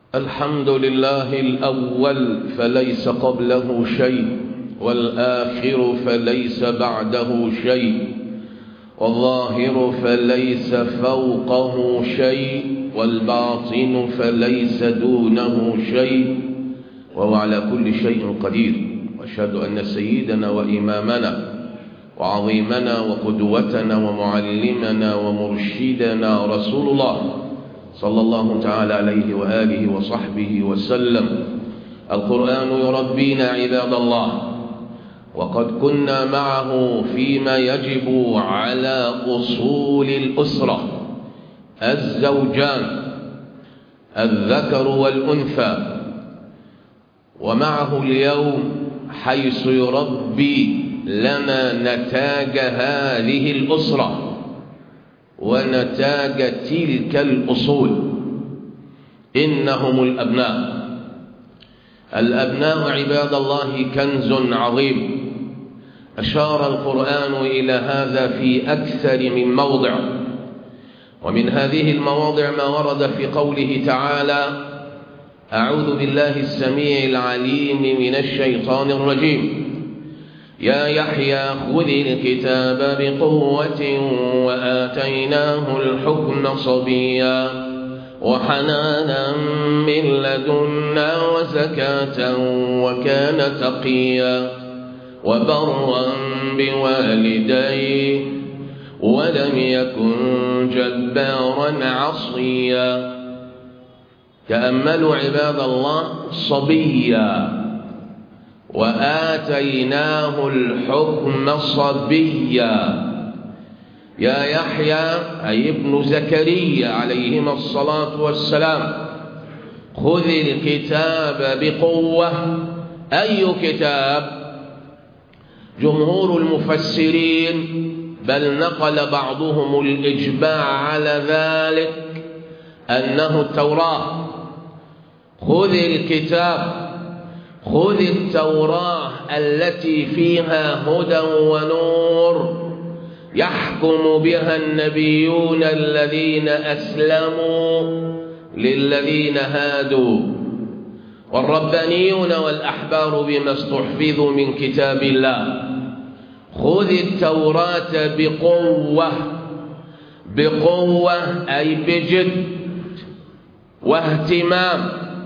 الحمد لله الأول فليس قبله شيء والآخر فليس بعده شيء والظاهر فليس فوقه شيء والباطن فليس دونه شيء وهو على كل شيء قدير واشهد أن سيدنا وإمامنا وعظيمنا وقدوتنا ومعلمنا ومرشدنا رسول الله صلى الله تعالى عليه وآله وصحبه وسلم القرآن يربينا عباد الله وقد كنا معه فيما يجب على أصول الأسرة الزوجان الذكر والأنثى ومعه اليوم حيث يربي لنا نتاج هذه الأسرة ونتاج تلك الأصول إنهم الأبناء الأبناء عباد الله كنز عظيم أشار القرآن إلى هذا في أكثر من موضع ومن هذه المواضع ما ورد في قوله تعالى أعوذ بالله السميع العليم من الشيطان الرجيم يا يحيى خذ الكتاب بقوة وآتيناه الحكم صبيا وحنانا من لدنا وزكاة وكان تقيا وبرا بوالديه ولم يكن جبارا عصيا تأملوا عباد الله صبيا وآتيناه الحكم صبيا يا يحيى أي ابن زكريا عليهما الصلاة والسلام خذ الكتاب بقوة أي كتاب جمهور المفسرين بل نقل بعضهم الإجماع على ذلك أنه التوراة خذ الكتاب خذ التوراة التي فيها هدى ونور يحكم بها النبيون الذين أسلموا للذين هادوا والربانيون والأحبار بما استحفظوا من كتاب الله خذ التوراة بقوة بقوة أي بجد واهتمام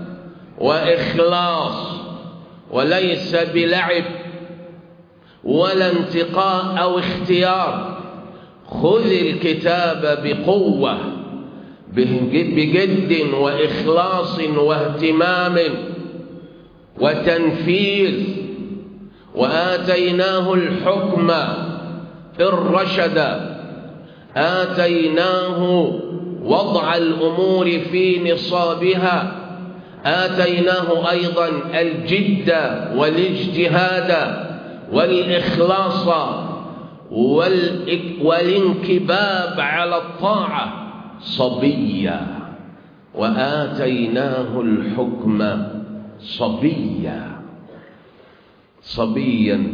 وإخلاص وليس بلعب ولا انتقاء أو اختيار خذ الكتاب بقوة بجد وإخلاص واهتمام وتنفيذ وآتيناه الحكم الرشد آتيناه وضع الأمور في نصابها آتيناه أيضا الجد والاجتهاد والإخلاص والانكباب على الطاعة صبيا وآتيناه الحكم صبيا صبيا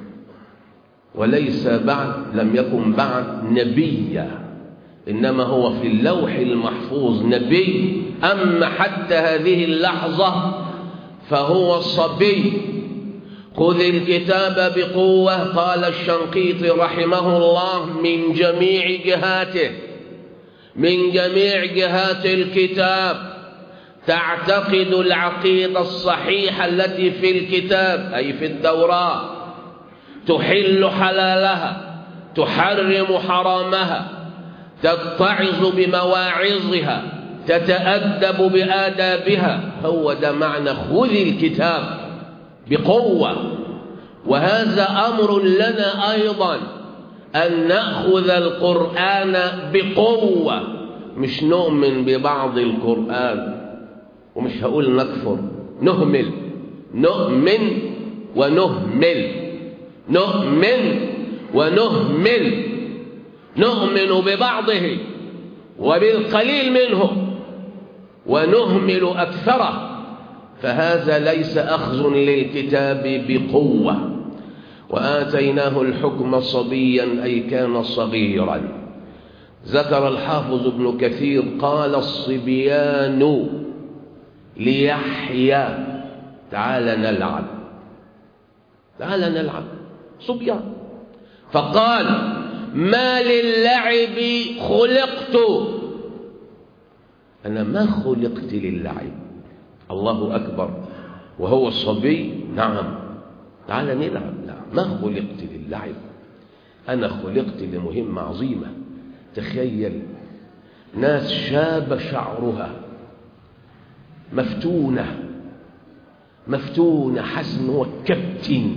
وليس بعد لم يكن بعد نبيا إنما هو في اللوح المحفوظ نبي أما حتى هذه اللحظة فهو صبي خذ الكتاب بقوة قال الشنقيطي رحمه الله من جميع جهاته من جميع جهات الكتاب تعتقد العقيدة الصحيحة التي في الكتاب أي في التوراة تحل حلالها تحرم حرامها تتعظ بمواعظها تتأدب بآدابها هو ده معنى خذ الكتاب بقوة وهذا أمر لنا أيضا أن نأخذ القرآن بقوة مش نؤمن ببعض القرآن ومش هقول نكفر نهمل نؤمن ونهمل نؤمن ونهمل نؤمن ببعضه وبالقليل منه ونهمل أكثره فهذا ليس أخذ للكتاب بقوة وآتيناه الحكم صبيا أي كان صغيرا ذكر الحافظ ابن كثير قال الصبيان ليحيى تعال نلعب تعال نلعب صبيان فقال ما للعب خلقت أنا ما خلقت للعب الله أكبر وهو الصبي نعم تعال نلعب لا ما خلقت للعب أنا خلقت لمهمة عظيمة تخيل ناس شاب شعرها مفتونة مفتونة حسن هو كابتن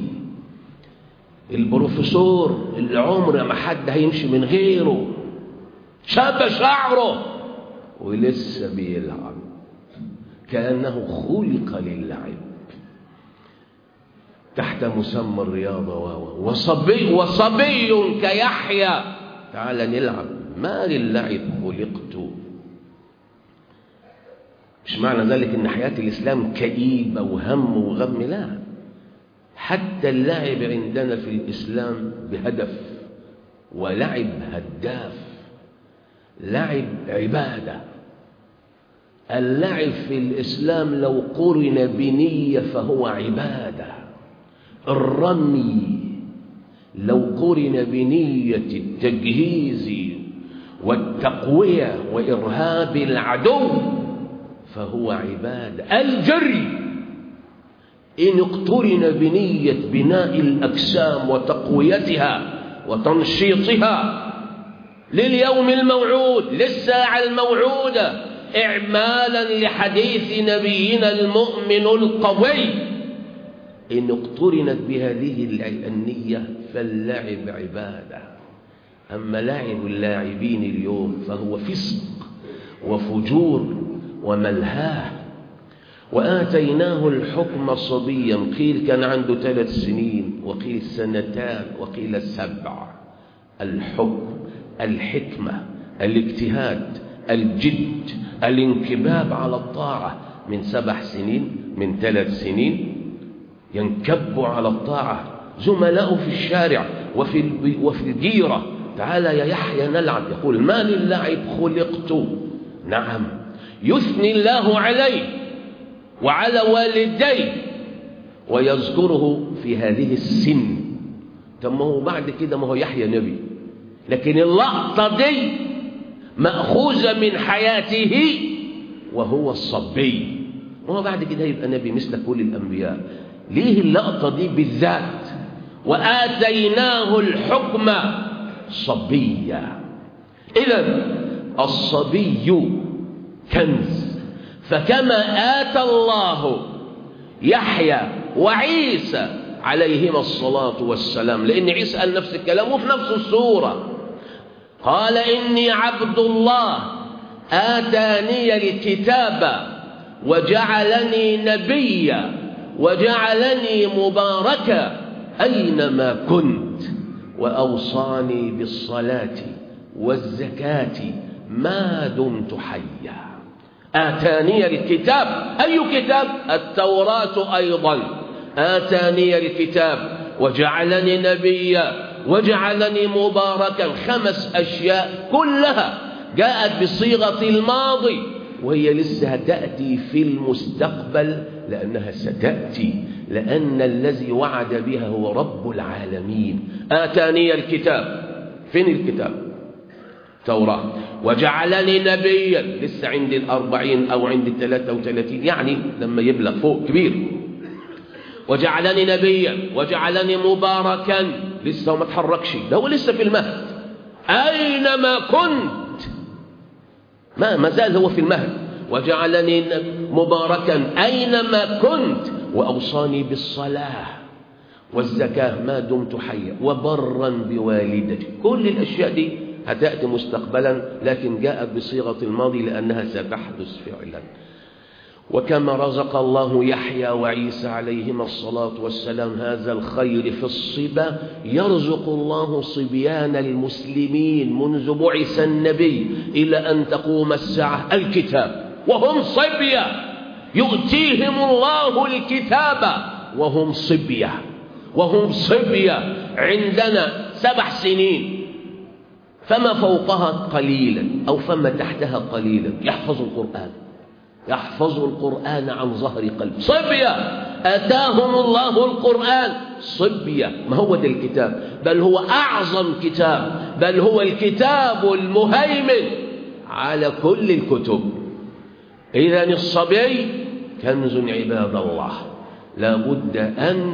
البروفيسور اللي عمر ما حد هيمشي من غيره شاب شعره ولسه بيلعب كأنه خلق للعب تحت مسمى الرياضة وصبي وصبي كيحيى تعال نلعب ما للعب خلقت مش معنى ذلك ان حياة الإسلام كئيبة وهم وغم لا حتى اللعب عندنا في الإسلام بهدف ولعب هداف لعب عبادة اللعب في الإسلام لو قرن بنية فهو عبادة الرمي لو قرن بنية التجهيز والتقوية وإرهاب العدو فهو عبادة الجري إن اقترن بنية بناء الأجسام وتقويتها وتنشيطها لليوم الموعود للساعة الموعودة إعمالا لحديث نبينا المؤمن القوي إن اقترنت بهذه النية فاللعب عبادة أما لعب اللاعبين اليوم فهو فسق وفجور وملهاه وآتيناه الحكم صبيا قيل كان عنده ثلاث سنين وقيل سنتان وقيل سبع الحكم الحكمة الاجتهاد الجد الانكباب على الطاعة من سبع سنين من ثلاث سنين ينكب على الطاعة زملاء في الشارع وفي وفي الجيرة تعال يا يحيى نلعب يقول ما للعب خلقت نعم يثني الله عليه وعلى والديه ويذكره في هذه السن طب ما هو بعد كده ما هو يحيى نبي لكن اللقطة دي مأخوذة من حياته وهو الصبي وهو بعد كده يبقى نبي مثل كل الأنبياء ليه اللقطة دي بالذات وآتيناه الحكم صبيا إذا الصبي كنز فكما آتى الله يحيى وعيسى عليهما الصلاة والسلام لأن عيسى قال نفس الكلام وفي نفس السورة قال إني عبد الله آتاني الكتاب وجعلني نبيا وجعلني مباركا أينما كنت وأوصاني بالصلاة والزكاة ما دمت حيا آتاني الكتاب أي كتاب التوراة أيضا آتاني الكتاب وجعلني نبيا وجعلني مباركا خمس أشياء كلها جاءت بصيغة الماضي وهي لسه تأتي في المستقبل لأنها ستأتي لأن الذي وعد بها هو رب العالمين آتاني الكتاب فين الكتاب توراة وجعلني نبيا لسه عند الأربعين أو عند الثلاثة وثلاثين يعني لما يبلغ فوق كبير وجعلني نبيا وجعلني مباركا لسه ما تحركش ده هو لسه في المهد أينما كنت ما ما زال هو في المهد وجعلني مباركا أينما كنت وأوصاني بالصلاة والزكاة ما دمت حيا وبرا بوالدتي كل الأشياء دي هتأتي مستقبلا لكن جاءت بصيغة الماضي لأنها ستحدث فعلا وكما رزق الله يحيى وعيسى عليهما الصلاة والسلام هذا الخير في الصبا يرزق الله صبيان المسلمين منذ بعث النبي إلى أن تقوم الساعة الكتاب وهم صبية يؤتيهم الله الكتاب وهم صبية وهم صبية عندنا سبع سنين فما فوقها قليلا أو فما تحتها قليلا يحفظ القرآن يحفظوا القرآن عن ظهر قلب صبية أتاهم الله القرآن صبية ما هو ده الكتاب بل هو أعظم كتاب بل هو الكتاب المهيمن على كل الكتب إذا الصبي كنز عباد الله لا بد أن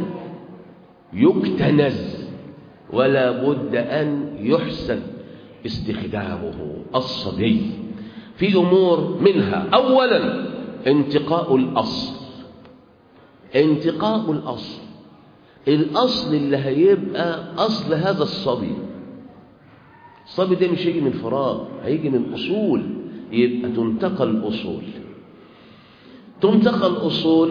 يكتنز ولا بد أن يحسن استخدامه الصبي في أمور منها أولا انتقاء الأصل انتقاء الأصل الأصل اللي هيبقى أصل هذا الصبي الصبي ده مش هيجي من فراغ هيجي من أصول يبقى تنتقى الأصول تنتقى الأصول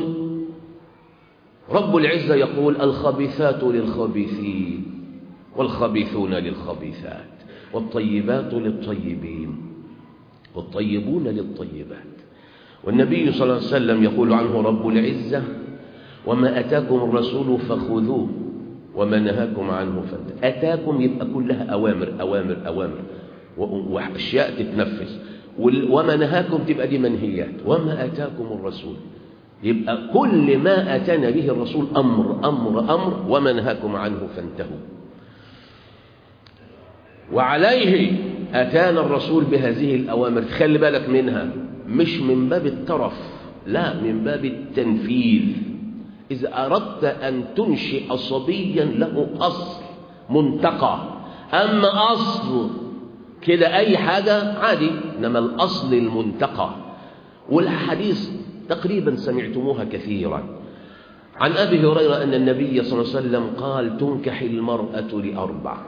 رب العزة يقول الخبيثات للخبيثين والخبيثون للخبيثات والطيبات للطيبين والطيبون للطيبات والنبي صلى الله عليه وسلم يقول عنه رب العزة وما أتاكم الرسول فخذوه وما نهاكم عنه فانتهوا أتاكم يبقى كلها أوامر أوامر أوامر وأشياء تتنفذ وما نهاكم تبقى دي منهيات وما أتاكم الرسول يبقى كل ما أتانا به الرسول أمر أمر أمر وما نهاكم عنه فانتهوا وعليه أتانا الرسول بهذه الأوامر خلي بالك منها مش من باب الترف لا من باب التنفيذ إذا أردت أن تنشئ صبيا له أصل منتقى أما أصل كده أي حاجة عادي إنما الأصل المنتقى والحديث تقريبا سمعتموها كثيرا عن أبي هريرة أن النبي صلى الله عليه وسلم قال تنكح المرأة لأربع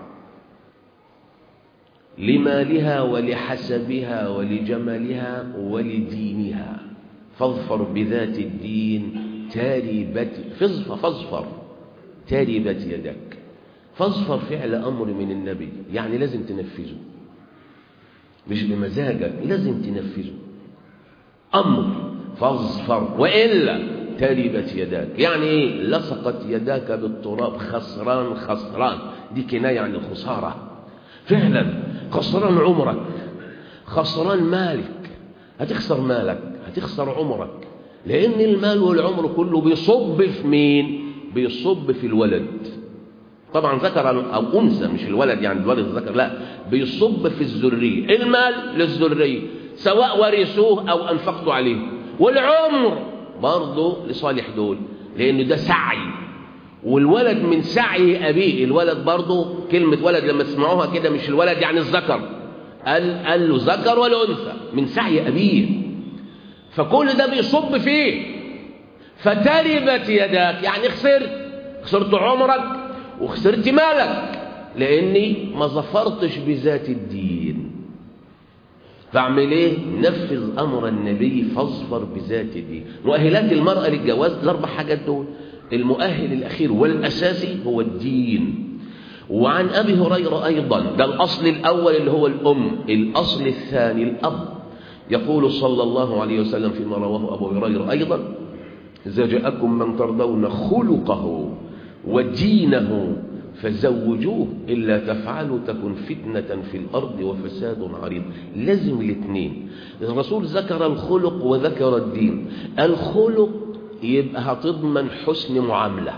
لمالها ولحسبها ولجمالها ولدينها فاظفر بذات الدين تاربت فاظفر فاظفر تاربت يدك فاظفر فعل أمر من النبي يعني لازم تنفذه مش بمزاجك لازم تنفذه أمر فاظفر وإلا تربت يداك يعني إيه لصقت يداك بالتراب خسران خسران دي كناية عن الخسارة فعلا خسران عمرك خسران مالك هتخسر مالك هتخسر عمرك لأن المال والعمر كله بيصب في مين بيصب في الولد طبعا ذكر أو أنثى مش الولد يعني الولد الذكر لا بيصب في الذرية المال للذرية سواء ورثوه أو أنفقتوا عليه والعمر برضه لصالح دول لأنه ده سعي والولد من سعي أبيه الولد برضه كلمة ولد لما تسمعوها كده مش الولد يعني الذكر قال, قال له ذكر ولا أنثى من سعي أبيه فكل ده بيصب فيه فتربت يداك يعني خسرت خسرت عمرك وخسرت مالك لاني ما ظفرتش بذات الدين فاعمل ايه نفذ امر النبي فاظفر بذات الدين مؤهلات المراه للجواز الاربع حاجات دول المؤهل الاخير والاساسي هو الدين وعن ابي هريره ايضا ده الاصل الاول اللي هو الام الاصل الثاني الاب يقول صلى الله عليه وسلم فيما رواه ابو هريره ايضا اذا جاءكم من ترضون خلقه ودينه فزوجوه إلا تفعلوا تكن فتنة في الأرض وفساد عريض لازم الاثنين الرسول ذكر الخلق وذكر الدين الخلق يبقى هتضمن حسن معاملة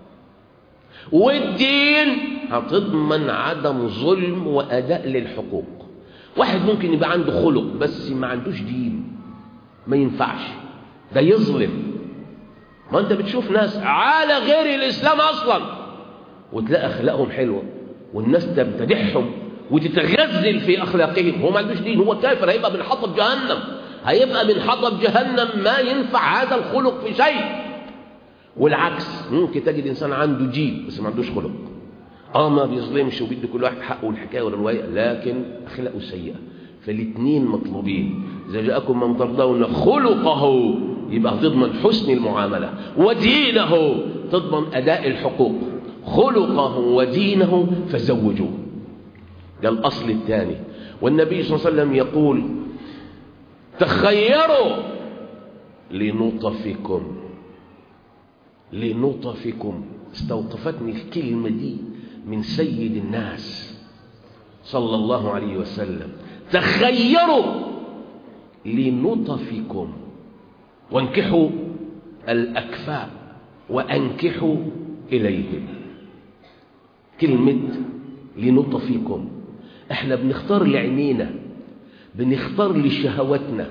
والدين هتضمن عدم ظلم وأداء للحقوق واحد ممكن يبقى عنده خلق بس ما عندوش دين ما ينفعش ده يظلم ما انت بتشوف ناس على غير الإسلام أصلا وتلاقي أخلاقهم حلوة والناس تمتدحهم وتتغزل في أخلاقهم هو ما عندوش دين هو كافر هيبقى من حطب جهنم هيبقى من حطب جهنم ما ينفع هذا الخلق في شيء والعكس ممكن تجد إنسان عنده جيب بس ما عندوش خلق اه ما بيظلمش وبيدي كل واحد حقه والحكاية والرواية لكن أخلاقه سيئة فالاثنين مطلوبين إذا جاءكم من ترضون خلقه يبقى تضمن حسن المعاملة ودينه تضمن أداء الحقوق خلقه ودينه فزوجوه ده الأصل الثاني والنبي صلى الله عليه وسلم يقول تخيروا لنطفكم لنطفكم استوقفتني الكلمة دي من سيد الناس صلى الله عليه وسلم تخيروا لنطفكم وانكحوا الأكفاء وأنكحوا إليهم كلمة لنطفكم احنا بنختار لعينينا بنختار لشهواتنا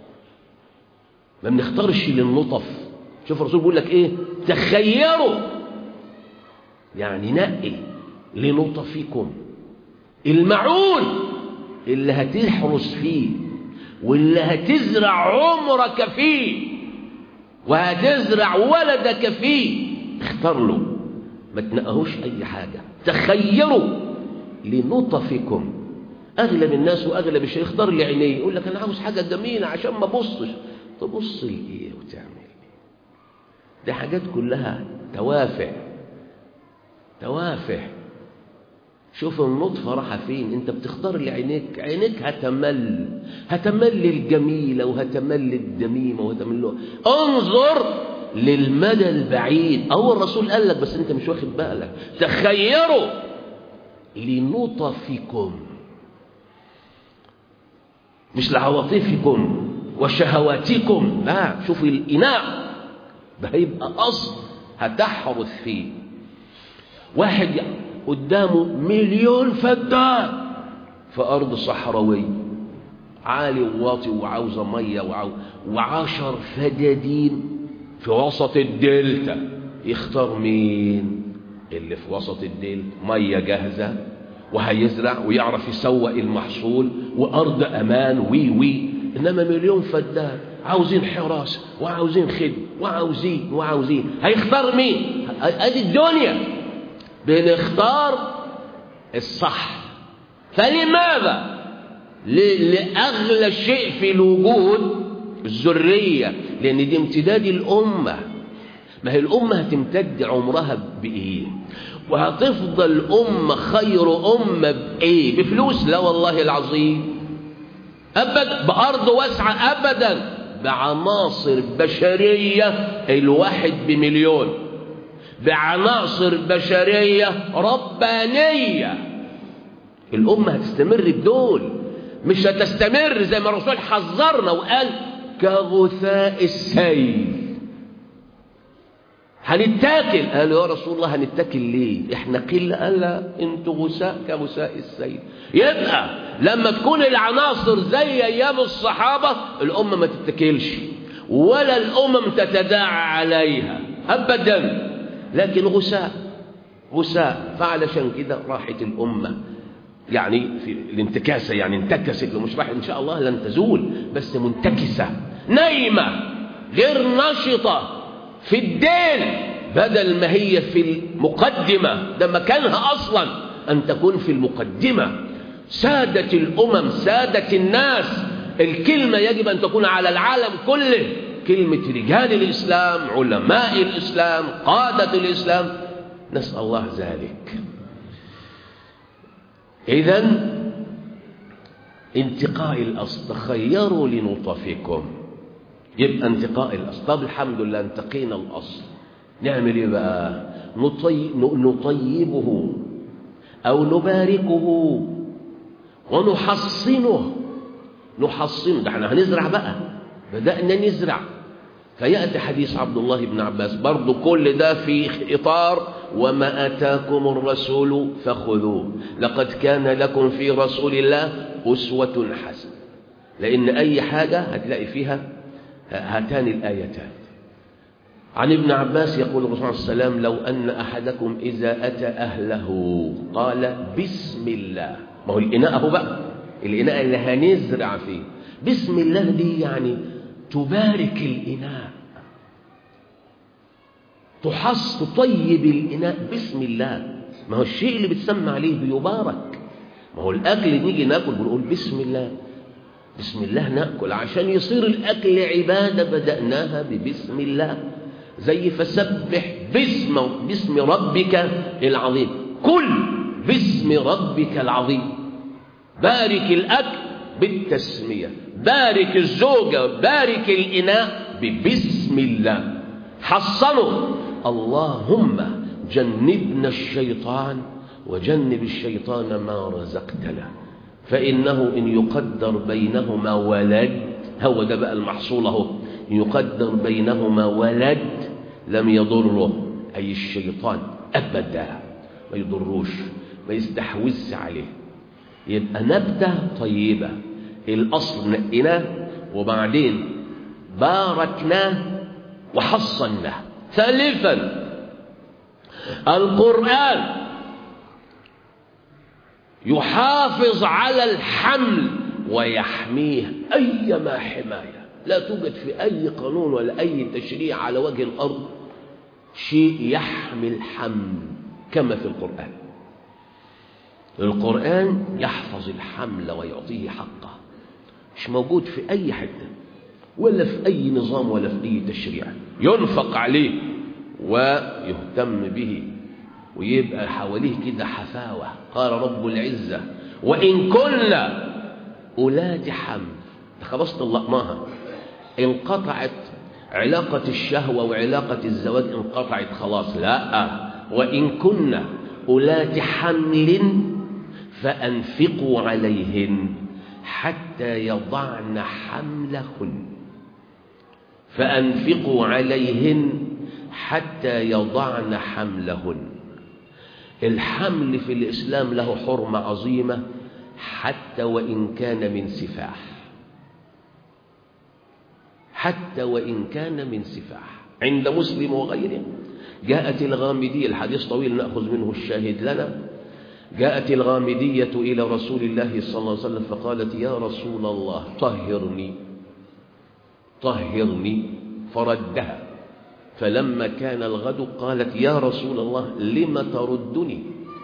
ما بنختارش للنطف شوف الرسول بيقول لك ايه تخيروا يعني نقي لنطفكم المعون اللي هتحرس فيه واللي هتزرع عمرك فيه وهتزرع ولدك فيه اختار له ما تنقهوش اي حاجة تخيروا لنطفكم اغلب الناس واغلب الشيء يختار لي عينيه يقول لك انا عاوز حاجة جميلة عشان ما ابصش تبص لايه وتعمل ايه دي حاجات كلها توافع توافع شوف النطفة راحة فين انت بتختار لعينيك عينيك هتمل هتمل الجميلة وهتمل الدميمة وهتمل له انظر للمدى البعيد أول الرسول قال لك بس انت مش واخد بالك تخيروا لنطفكم مش لعواطفكم وشهواتكم لا شوفوا الإناء ده هيبقى أصل هتحرث فيه واحد قدامه مليون فدان في أرض صحراوية عالي وواطي وعاوزة مية وعاو... وعشر فدادين في وسط الدلتا يختار مين اللي في وسط الدلتا مية جاهزة وهيزرع ويعرف يسوق المحصول وأرض أمان وي وي إنما مليون فدان عاوزين حراسة وعاوزين خدمة وعاوزين وعاوزين هيختار مين ادي الدنيا بنختار الصح فلماذا لأغلى شيء في الوجود الذرية لأن دي امتداد الأمة ما هي الأمة هتمتد عمرها بإيه وهتفضل أمة خير أمة بإيه بفلوس لا والله العظيم أبدا بأرض واسعة أبدا بعناصر بشرية الواحد بمليون بعناصر بشرية ربانية الأمة هتستمر بدول مش هتستمر زي ما الرسول حذرنا وقال كغثاء السيل هنتاكل قالوا يا رسول الله هنتاكل ليه احنا قلة قال لا انتوا غثاء كغثاء السيل يبقى لما تكون العناصر زي ايام الصحابة الامة ما تتاكلش ولا الامم تتداعى عليها ابدا لكن غثاء غثاء فعلشان كده راحت الامه يعني في الانتكاسة يعني انتكست لو مش راح إن شاء الله لن تزول بس منتكسة نايمة غير نشطة في الدين بدل ما هي في المقدمة ده مكانها أصلا أن تكون في المقدمة سادة الأمم سادة الناس الكلمة يجب أن تكون على العالم كله كلمة رجال الإسلام علماء الإسلام قادة الإسلام نسأل الله ذلك إذا انتقاء الأصل تخيروا لنطفكم يبقى انتقاء الأصل طب الحمد لله انتقينا الأصل نعمل ايه بقى نطي... نطيبه أو نباركه ونحصنه نحصنه ده احنا هنزرع بقى بدأنا نزرع فيأتي حديث عبد الله بن عباس برضو كل ده في إطار وما أتاكم الرسول فخذوه لقد كان لكم في رسول الله أسوة حسنة لأن أي حاجة هتلاقي فيها هاتان الآيتان عن ابن عباس يقول الرسول صلى الله عليه وسلم لو أن أحدكم إذا أتى أهله قال بسم الله ما هو الإناء أهو بقى الإناء اللي هنزرع فيه بسم الله دي يعني تبارك الإناء تحص تطيب الإناء بسم الله ما هو الشيء اللي بتسمى عليه بيبارك ما هو الأكل نيجي ناكل بنقول بسم الله بسم الله ناكل عشان يصير الأكل عبادة بدأناها ببسم الله زي فسبح باسم باسم ربك العظيم كل باسم ربك العظيم بارك الأكل بالتسمية بارك الزوجة بارك الإناء ببسم الله حصنوا اللهم جنبنا الشيطان وجنب الشيطان ما رزقتنا فإنه إن يقدر بينهما ولد هو ده بقى المحصول اهو يقدر بينهما ولد لم يضره أي الشيطان أبدا ما يضروش ما يستحوذش عليه يبقى نبتة طيبة الأصل نقيناه وبعدين باركناه وحصناه ثالثا القرآن يحافظ على الحمل ويحميه أيما حماية لا توجد في أي قانون ولا أي تشريع على وجه الأرض شيء يحمي الحمل كما في القرآن القرآن يحفظ الحمل ويعطيه حقه مش موجود في أي حتة ولا في أي نظام ولا في أي تشريع ينفق عليه ويهتم به ويبقى حواليه كده حفاوة قال رب العزة وإن كنا أولاد حمل خلاص طلقناها انقطعت علاقة الشهوة وعلاقة الزواج انقطعت خلاص لا وإن كنا أولاد حمل فأنفقوا عليهن حتى يضعن حملهن فأنفقوا عليهن حتى يضعن حملهن الحمل في الإسلام له حرمة عظيمة حتى وإن كان من سفاح حتى وإن كان من سفاح عند مسلم وغيره جاءت الغامدية الحديث طويل نأخذ منه الشاهد لنا جاءت الغامدية إلى رسول الله صلى الله عليه وسلم فقالت يا رسول الله طهرني طهرني فردها فلما كان الغد قالت يا رسول الله لم تردني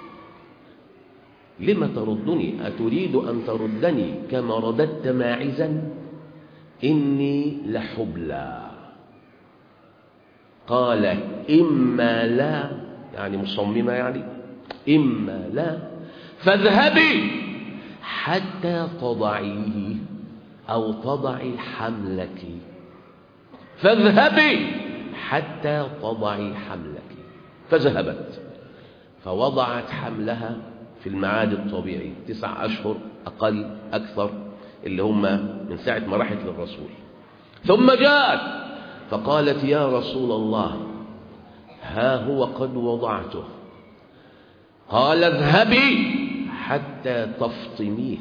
لم تردني أتريد أن تردني كما رددت ماعزا إني لحبلى قال إما لا يعني مصممة يعني إما لا فاذهبي حتى تضعيه أو تضعي حملك فاذهبي حتى تضعي حملك فذهبت فوضعت حملها في الميعاد الطبيعي تسع أشهر أقل أكثر اللي هم من ساعة ما راحت للرسول ثم جاءت فقالت يا رسول الله ها هو قد وضعته قال اذهبي حتى تفطميه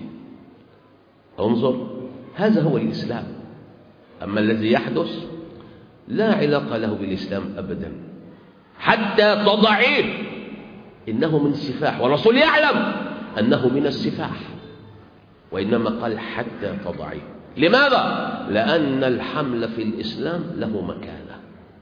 انظر هذا هو الإسلام أما الذي يحدث لا علاقة له بالإسلام أبدا حتى تضعيه إنه من السفاح والرسول يعلم أنه من السفاح وإنما قال حتى تضعيه لماذا؟ لأن الحمل في الإسلام له مكانة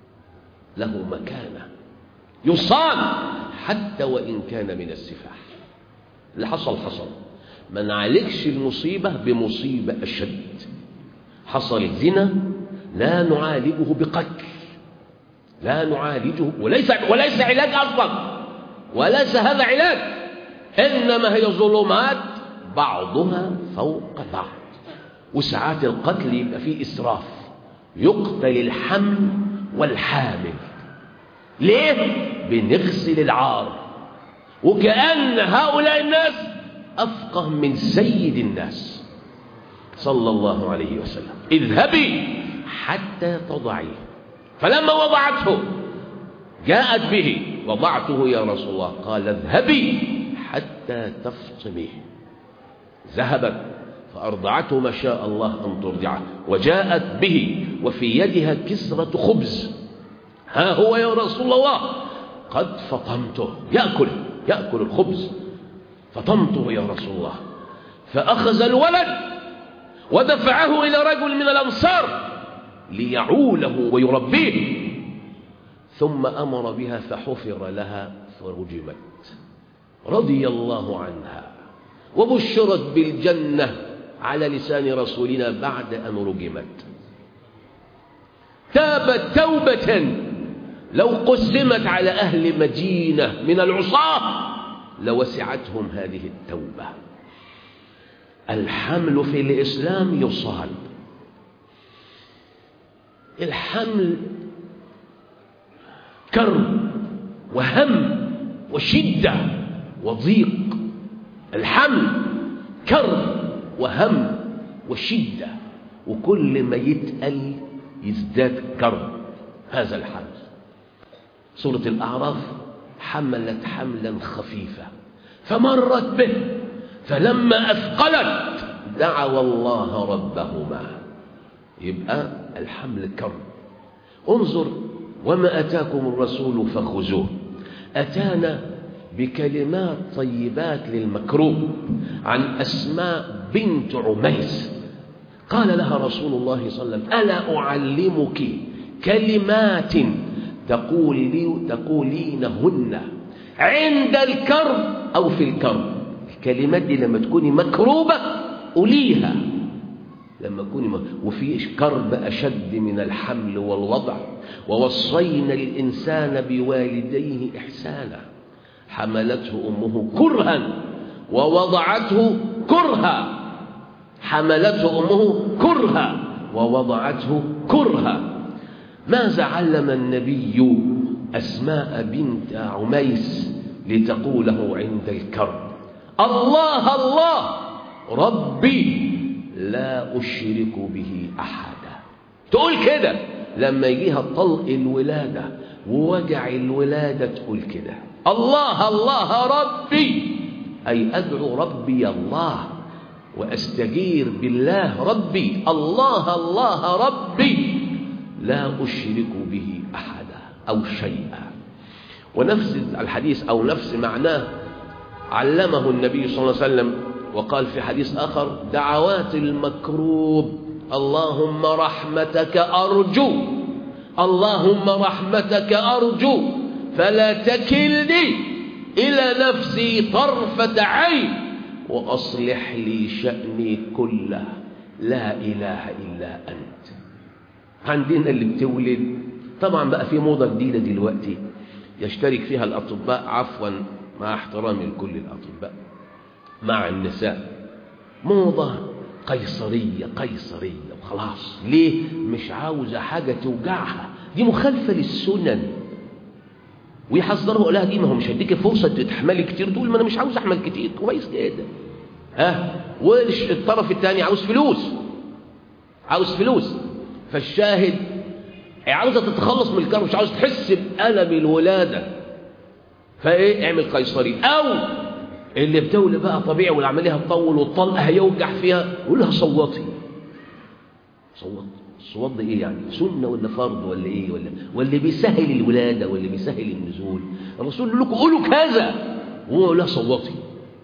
له مكانة يصان حتى وإن كان من السفاح اللي حصل حصل ما نعالجش المصيبة بمصيبة أشد حصل الزنا لا نعالجه بقتل لا نعالجه وليس وليس علاج أصلا وليس هذا علاج إنما هي ظلمات بعضها فوق بعض وساعات القتل يبقى فيه إسراف يقتل الحمل والحامل ليه؟ بنغسل العار وكأن هؤلاء الناس أفقه من سيد الناس صلى الله عليه وسلم اذهبي حتى تضعيه فلما وضعته جاءت به وضعته يا رسول الله قال اذهبي حتى تفطميه ذهبت فأرضعته ما شاء الله أن ترضعه وجاءت به وفي يدها كسرة خبز ها هو يا رسول الله قد فطمته يأكل يأكل الخبز فطمته يا رسول الله فأخذ الولد ودفعه إلى رجل من الأنصار ليعوله ويربيه ثم أمر بها فحفر لها فرجمت رضي الله عنها وبشرت بالجنة على لسان رسولنا بعد أن رجمت تابت توبة لو قسمت على أهل مدينة من العصاة لوسعتهم هذه التوبة الحمل في الإسلام يصال الحمل كرب وهم وشدة وضيق الحمل كرب وهم وشدة وكل ما يتقل يزداد كرب هذا الحمل سورة الأعراف حملت حملا خفيفا فمرت به فلما أثقلت دعوا الله ربهما يبقى الحمل كرب انظر وما أتاكم الرسول فخذوه أتانا بكلمات طيبات للمكروب عن أسماء بنت عميس قال لها رسول الله صلى الله عليه وسلم ألا أعلمك كلمات تقولي تقولينهن عند الكرب أو في الكرب الكلمات دي لما تكوني مكروبة قوليها لما تكوني م... وفي كرب أشد من الحمل والوضع ووصينا الإنسان بوالديه إحسانا حملته أمه كرها ووضعته كرها حملته أمه كرها ووضعته كرها ماذا علم النبي أسماء بنت عميس لتقوله عند الكرب الله الله ربي لا أشرك به أحدا تقول كده لما يجيها طلق الولادة ووجع الولادة تقول كده الله الله ربي أي أدعو ربي الله وأستجير بالله ربي الله الله ربي لا أشرك به أحدا أو شيئا ونفس الحديث أو نفس معناه علمه النبي صلى الله عليه وسلم وقال في حديث آخر دعوات المكروب اللهم رحمتك أرجو اللهم رحمتك أرجو فلا تكلني إلى نفسي طرفة عين وأصلح لي شأني كله لا إله إلا أنت عندنا اللي بتولد طبعا بقى في موضة جديدة دلوقتي يشترك فيها الأطباء عفوا مع احترامي لكل الأطباء مع النساء موضة قيصرية قيصرية وخلاص ليه مش عاوزة حاجة توجعها دي مخالفة للسنن ويحذره لها دي ما هو مش هديك فرصة تتحملي كتير تقول ما أنا مش عاوز أحمل كتير كويس جدا ها والطرف الثاني عاوز فلوس عاوز فلوس فالشاهد عاوزة تتخلص من الكرب مش عاوز تحس بألم الولادة فايه اعمل قيصري او اللي بتولي بقى طبيعي والعمليه هتطول والطلقه هيوجع فيها قول لها صوتي صوت الصوت ده ايه يعني سنه ولا فرض ولا ايه ولا واللي بيسهل الولاده واللي بيسهل النزول الرسول يقول لكم قولوا كذا وهو لا صوتي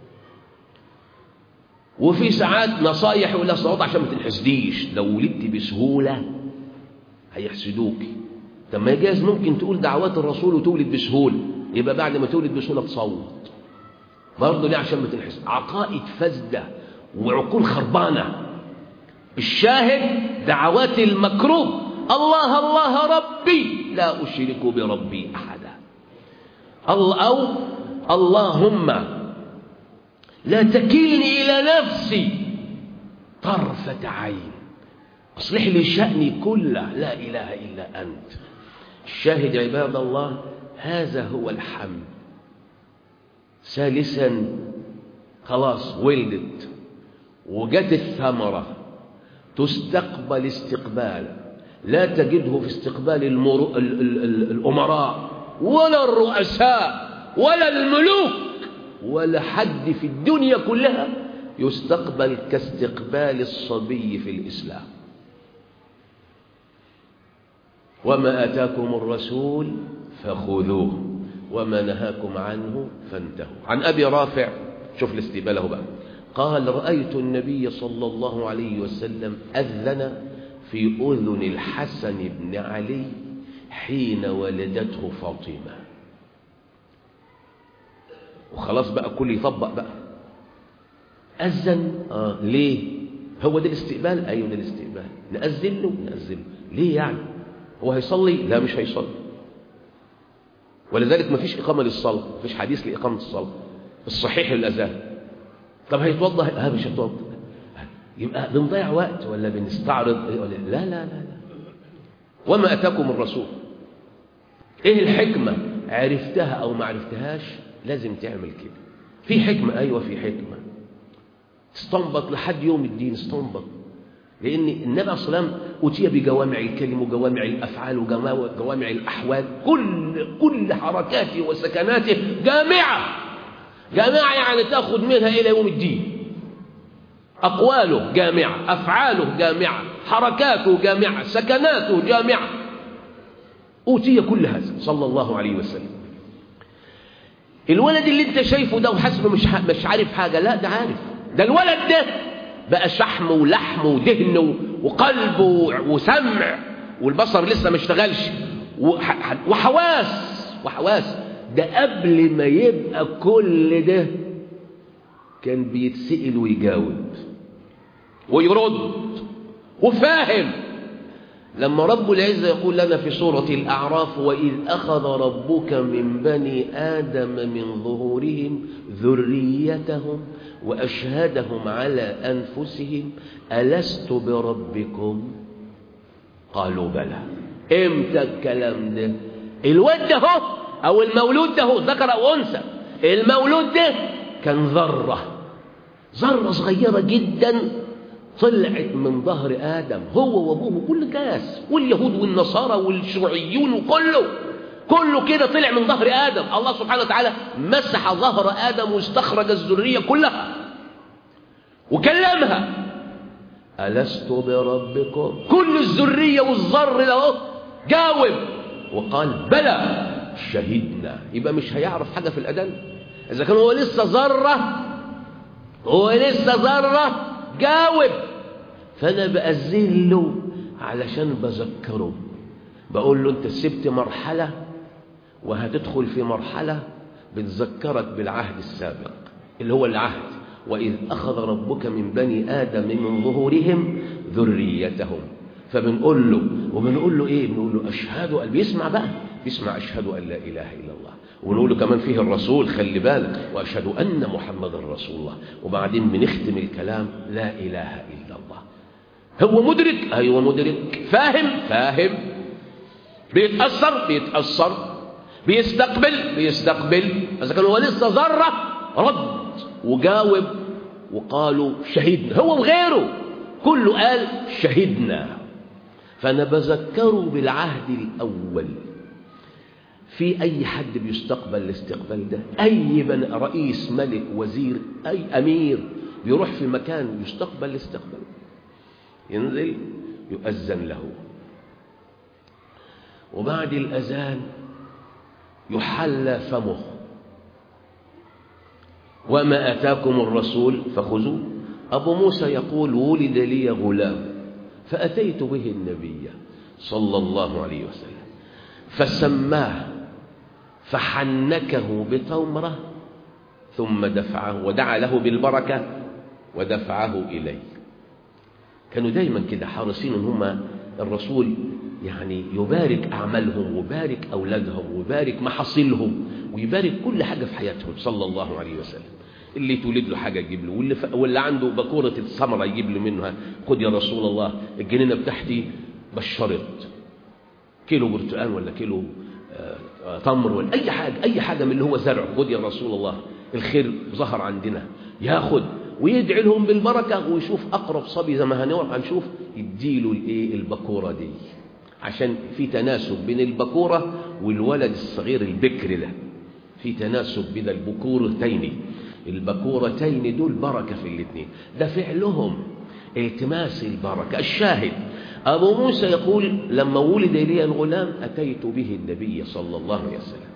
وفي ساعات نصايح يقول لها صوت عشان ما تنحسديش لو ولدتي بسهوله هيحسدوكي طب ما يجاز ممكن تقول دعوات الرسول وتولد بسهوله يبقى بعد ما تولد بسهوله تصوت برضه ليه عشان ما تنحس عقائد فاسده وعقول خربانه الشاهد دعوات المكروب الله الله ربي لا اشرك بربي احدا الله او اللهم لا تكلني الى نفسي طرفه عين اصلح لي شاني كله لا اله الا انت الشاهد عباد الله هذا هو الحمد ثالثا خلاص ولدت وجت الثمرة تستقبل استقبال لا تجده في استقبال المرو... ال... ال... ال... الأمراء ولا الرؤساء ولا الملوك ولا حد في الدنيا كلها يستقبل كاستقبال الصبي في الإسلام وما أتاكم الرسول فخذوه وما نهاكم عنه فانتهوا عن أبي رافع شوف الاستقباله بقى قال رأيت النبي صلى الله عليه وسلم أذن في أذن الحسن بن علي حين ولدته فاطمة وخلاص بقى كل يطبق بقى أذن آه ليه هو ده الاستقبال أيوه ده الاستقبال نأذن له نأذن له ليه يعني هو هيصلي لا مش هيصلي ولذلك ما فيش إقامة للصلاة ما فيش حديث لإقامة الصلاة الصحيح للأذان طب هيتوضى ها مش هيتوضى يبقى بنضيع وقت ولا بنستعرض ولا لا لا لا لا وما أتاكم الرسول إيه الحكمة عرفتها أو ما عرفتهاش لازم تعمل كده في حكمة أيوة في حكمة استنبط لحد يوم الدين استنبط لأن النبي عليه الصلاة والسلام أتي بجوامع الكلم وجوامع الأفعال وجوامع الأحوال كل كل حركاته وسكناته جامعة جامعة يعني تأخذ منها إلى يوم الدين أقواله جامعة أفعاله جامعة حركاته جامعة سكناته جامعة أوتي كل هذا صلى الله عليه وسلم الولد اللي انت شايفه ده وحسبه مش مش عارف حاجة لا ده عارف ده الولد ده بقى شحم ولحم ودهن وقلب وسمع والبصر لسه ما اشتغلش وحواس وحواس ده قبل ما يبقى كل ده كان بيتسأل ويجاوب ويرد وفاهم لما رب العزة يقول لنا في سورة الأعراف وإذ أخذ ربك من بني آدم من ظهورهم ذريتهم وأشهدهم على أنفسهم ألست بربكم قالوا بلى امتى الكلام ده الواد ده أو المولود ده ذكر أو أنثى المولود ده كان ذرة ذرة صغيرة جدا طلعت من ظهر آدم هو وأبوه كل ناس واليهود والنصارى والشيوعيون وكله كله كده طلع من ظهر آدم الله سبحانه وتعالى مسح ظهر آدم واستخرج الذرية كلها وكلمها ألست بربكم كل الذرية والذر له جاوب وقال بلى شهدنا يبقى مش هيعرف حاجة في الأذان إذا كان هو لسه ذرة هو لسه ذرة جاوب فأنا بأذن له علشان بذكره بقول له أنت سبت مرحلة وهتدخل في مرحلة بتذكرك بالعهد السابق اللي هو العهد وإذ أخذ ربك من بني آدم من ظهورهم ذريتهم فبنقول له وبنقول له إيه بنقول له أشهد أن بيسمع بقى بيسمع أشهد أن لا إله إلا الله ونقول له كمان فيه الرسول خلي بالك وأشهد أن محمد رسول الله وبعدين بنختم الكلام لا إله إلا الله هو مدرك أيوة مدرك فاهم فاهم بيتأثر بيتأثر بيستقبل بيستقبل إذا كان هو لسه ذرة رد وجاوب وقالوا شهدنا هو وغيره كله قال شهدنا فأنا بذكره بالعهد الأول في أي حد بيستقبل الاستقبال ده أي بن رئيس ملك وزير أي أمير بيروح في مكان يستقبل الاستقبال ينزل يؤذن له وبعد الأذان يحلى فمه وما أتاكم الرسول فخذوه أبو موسى يقول ولد لي غلام فأتيت به النبي صلى الله عليه وسلم فسماه فحنكه بتمرة ثم دفعه ودعا له بالبركة ودفعه إليه كانوا دايما كده حريصين ان هم الرسول يعني يبارك أعمالهم ويبارك أولادهم ويبارك محاصيلهم ويبارك كل حاجة في حياتهم صلى الله عليه وسلم اللي تولد له حاجة يجيب له واللي, ف... واللي عنده بكورة الثمرة يجيب له منها خد يا رسول الله الجنينة بتاعتي بشرت كيلو برتقال ولا كيلو آه تمر ولا أي حاجة أي حاجة من اللي هو زرع خد يا رسول الله الخير ظهر عندنا ياخد ويدعي لهم بالبركة ويشوف أقرب صبي زي ما هنوع هنشوف يديله الإيه البكورة دي عشان في تناسب بين البكورة والولد الصغير البكر ده في تناسب بين البكورتين البكورتين دول بركة في الاثنين ده فعلهم التماس البركة الشاهد أبو موسى يقول لما ولد لي الغلام أتيت به النبي صلى الله عليه وسلم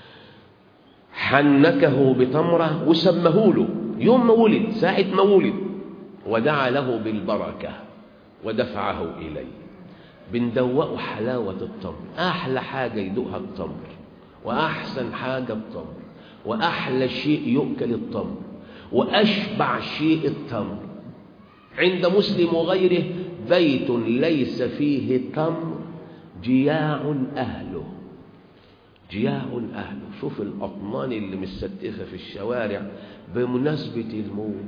حنكه بتمرة وسمه له يوم ما ولد ساعة ما ولد ودعا له بالبركة ودفعه إليه بندوقه حلاوة التمر أحلى حاجة يدوقها التمر وأحسن حاجة التمر وأحلى شيء يؤكل التمر وأشبع شيء التمر عند مسلم وغيره بيت ليس فيه تمر جياع أهله جياع أهله شوف الأطنان اللي مستتفة في الشوارع بمناسبة المولد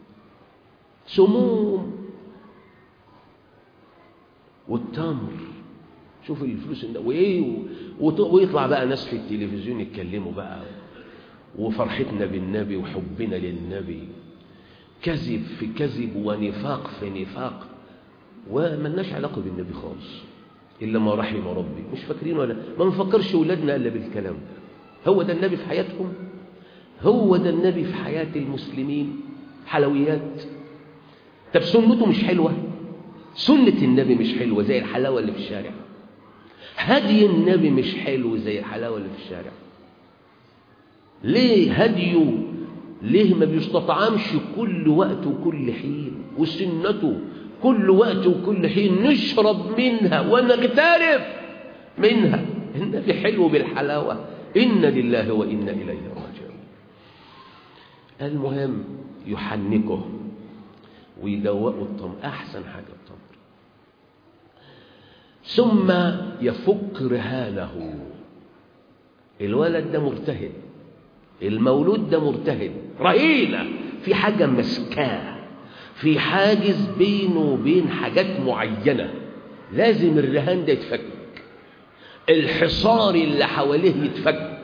سموم والتمر شوف الفلوس وايه ويطلع بقى ناس في التلفزيون يتكلموا بقى وفرحتنا بالنبي وحبنا للنبي كذب في كذب ونفاق في نفاق وملناش علاقة بالنبي خالص إلا ما رحم ربي مش فاكرين ولا ما نفكرش أولادنا إلا بالكلام ده هو ده النبي في حياتهم هو ده النبي في حياة المسلمين حلويات طب سنته مش حلوة سنة النبي مش حلوة زي الحلاوة اللي في الشارع هدي النبي مش حلو زي الحلاوة اللي في الشارع ليه هديه ليه ما بيستطعمش كل وقت وكل حين وسنته كل وقت وكل حين نشرب منها ونغترف منها النبي حلو بالحلاوة إن لله وإنا إليه راجعون المهم يحنكه ويدوقوا التمر أحسن حاجة التمر ثم يفك رهانه الولد ده مرتهن المولود ده مرتهن رهينة في حاجة مسكاه في حاجز بينه وبين حاجات معينة لازم الرهان ده يتفك الحصار اللي حواليه يتفك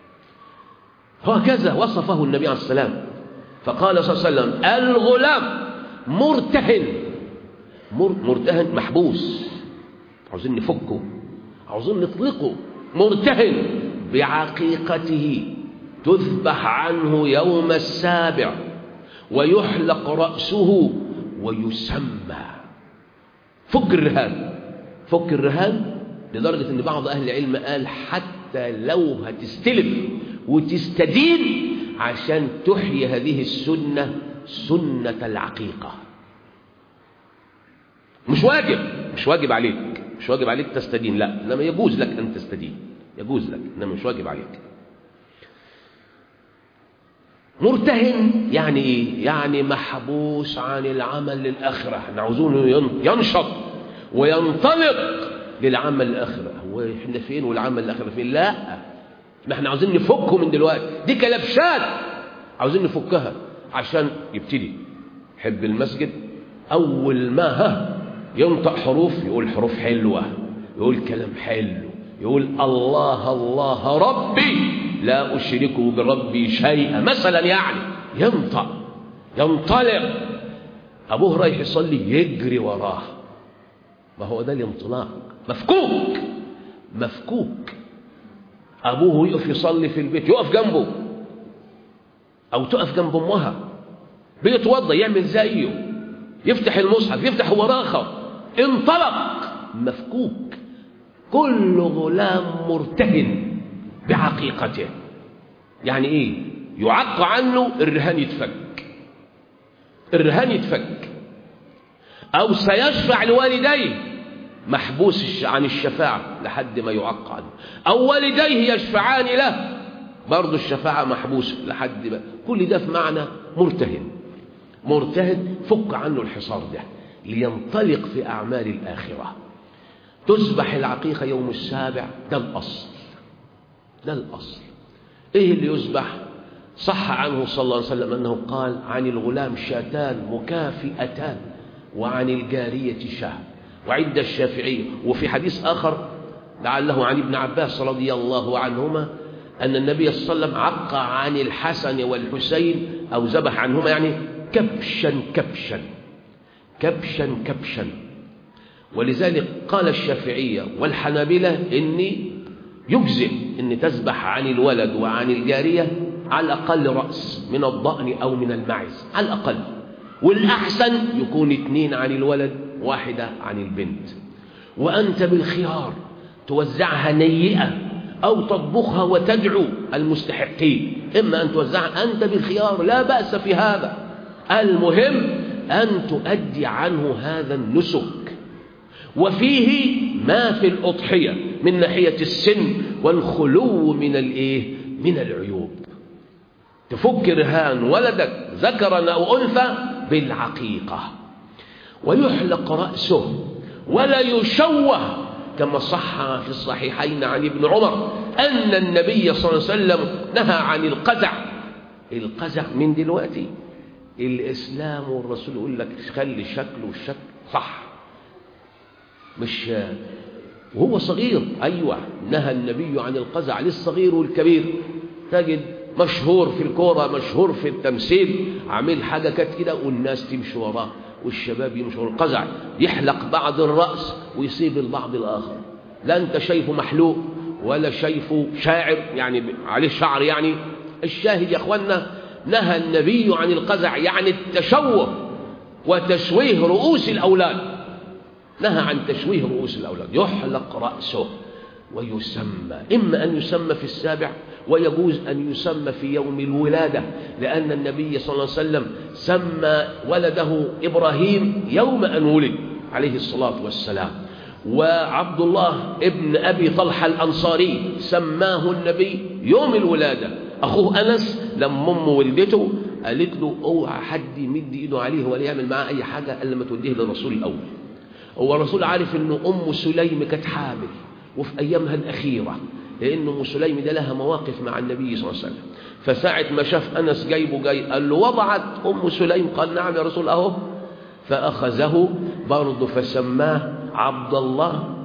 هكذا وصفه النبي عليه السلام فقال صلى الله عليه وسلم الغلام مرتهن مرتهن محبوس عاوزين نفكه عاوزين نطلقه مرتهن بعقيقته تذبح عنه يوم السابع ويحلق رأسه ويسمى فك الرهان فك الرهان لدرجة أن بعض أهل العلم قال حتى لو هتستلف وتستدين عشان تحيي هذه السنة سنة العقيقة مش واجب مش واجب عليك مش واجب عليك تستدين لا إنما يجوز لك أن تستدين يجوز لك إنما مش واجب عليك مرتهن يعني ايه يعني محبوس عن العمل للاخره احنا عاوزينه ينشط وينطلق للعمل الاخره هو احنا فين والعمل الاخره فين لا ما احنا عاوزين نفكه من دلوقتي دي كلبشات عاوزين نفكها عشان يبتدي حب المسجد اول ما ها ينطق حروف يقول حروف حلوه يقول كلام حلو يقول الله الله ربي لا أشرك بربي شيئا مثلا يعني ينطق ينطلق أبوه رايح يصلي يجري وراه ما هو ده الانطلاق مفكوك مفكوك أبوه يقف يصلي في البيت يقف جنبه أو تقف جنب أمها بيتوضى يعمل زيه يفتح المصحف يفتح وراخه انطلق مفكوك كل غلام مرتهن بعقيقته يعني ايه يعق عنه الرهان يتفك الرهان يتفك او سيشفع لوالديه محبوس عن الشفاعة لحد ما يعق عنه او والديه يشفعان له برضه الشفاعة محبوسة لحد ما كل ده في معنى مرتهن مرتهن فك عنه الحصار ده لينطلق في أعمال الآخرة تذبح العقيقة يوم السابع ده الأصل ده الأصل إيه اللي يذبح صح عنه صلى الله عليه وسلم أنه قال عن الغلام شاتان مكافئتان وعن الجارية شاه وعند الشافعية وفي حديث آخر لعله عن ابن عباس رضي الله عنهما أن النبي صلى الله عليه وسلم عق عن الحسن والحسين أو ذبح عنهما يعني كبشا كبشا كبشا كبشا ولذلك قال الشافعية والحنابلة إني يجزئ إن تذبح عن الولد وعن الجارية على الأقل رأس من الضأن أو من المعز على الأقل والأحسن يكون اثنين عن الولد واحدة عن البنت وأنت بالخيار توزعها نيئة أو تطبخها وتدعو المستحقين إما أن توزعها أنت بالخيار لا بأس في هذا المهم أن تؤدي عنه هذا النسك وفيه ما في الأضحية من ناحية السن والخلو من الإيه؟ من العيوب تفك رهان ولدك ذكرا أو أنثى بالعقيقة ويحلق رأسه ولا يشوه كما صح في الصحيحين عن ابن عمر أن النبي صلى الله عليه وسلم نهى عن القزع القزع من دلوقتي الإسلام والرسول يقول لك خلي شكله الشكل صح مش وهو صغير أيوة نهى النبي عن القزع للصغير والكبير تجد مشهور في الكورة مشهور في التمثيل عامل حاجة كانت كده والناس تمشي وراه والشباب يمشوا القزع يحلق بعض الرأس ويسيب البعض الآخر لا أنت شايفه محلوق ولا شايفه شاعر يعني عليه شعر يعني الشاهد يا أخوانا نهى النبي عن القزع يعني التشوه وتشويه رؤوس الأولاد نهى عن تشويه رؤوس الأولاد يحلق رأسه ويسمى إما أن يسمى في السابع ويجوز أن يسمى في يوم الولادة لأن النبي صلى الله عليه وسلم سمى ولده إبراهيم يوم أن ولد عليه الصلاة والسلام وعبد الله ابن أبي طلحة الأنصاري سماه النبي يوم الولادة أخوه أنس لما أمه ولدته قالت له اوعى حد يمد ايده عليه ولا يعمل معاه أي حاجة إلا ما توديه للرسول الأول هو الرسول عارف إن أم سليم كانت حامل وفي أيامها الأخيرة لأن أم سليم ده لها مواقف مع النبي صلى الله عليه وسلم فساعة ما شاف أنس جايبه جاي قال له وضعت أم سليم قال نعم يا رسول أهو فأخذه برضه فسماه عبد الله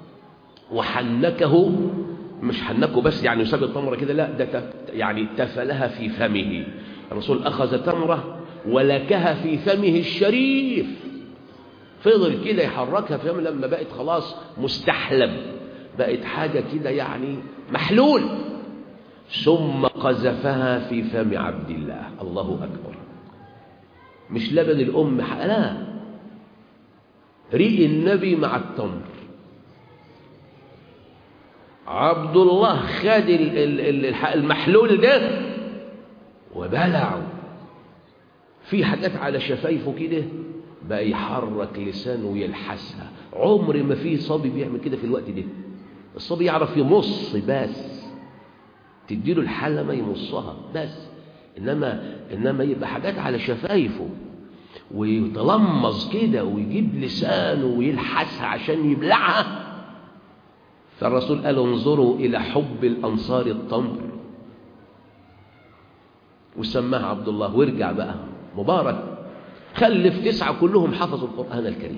وحنكه مش حنكه بس يعني يساب التمرة كده لا ده يعني تفلها في فمه الرسول أخذ تمرة ولكها في فمه الشريف فضل كده يحركها في فمه لما بقت خلاص مستحلب بقت حاجة كده يعني محلول ثم قذفها في فم عبد الله الله أكبر مش لبن الأم لا ريق النبي مع التمر عبد الله خد المحلول ده وبلعه في حاجات على شفايفه كده بقى يحرك لسانه ويلحسها عمر ما في صبي بيعمل كده في الوقت ده الصبي يعرف يمص بس تديله الحلمة يمصها بس إنما, إنما يبقى حاجات على شفايفه ويتلمظ كده ويجيب لسانه ويلحسها عشان يبلعها فالرسول قال انظروا إلى حب الأنصار التمر وسماها عبد الله وارجع بقى مبارك خلف تسعة كلهم حفظوا القرآن الكريم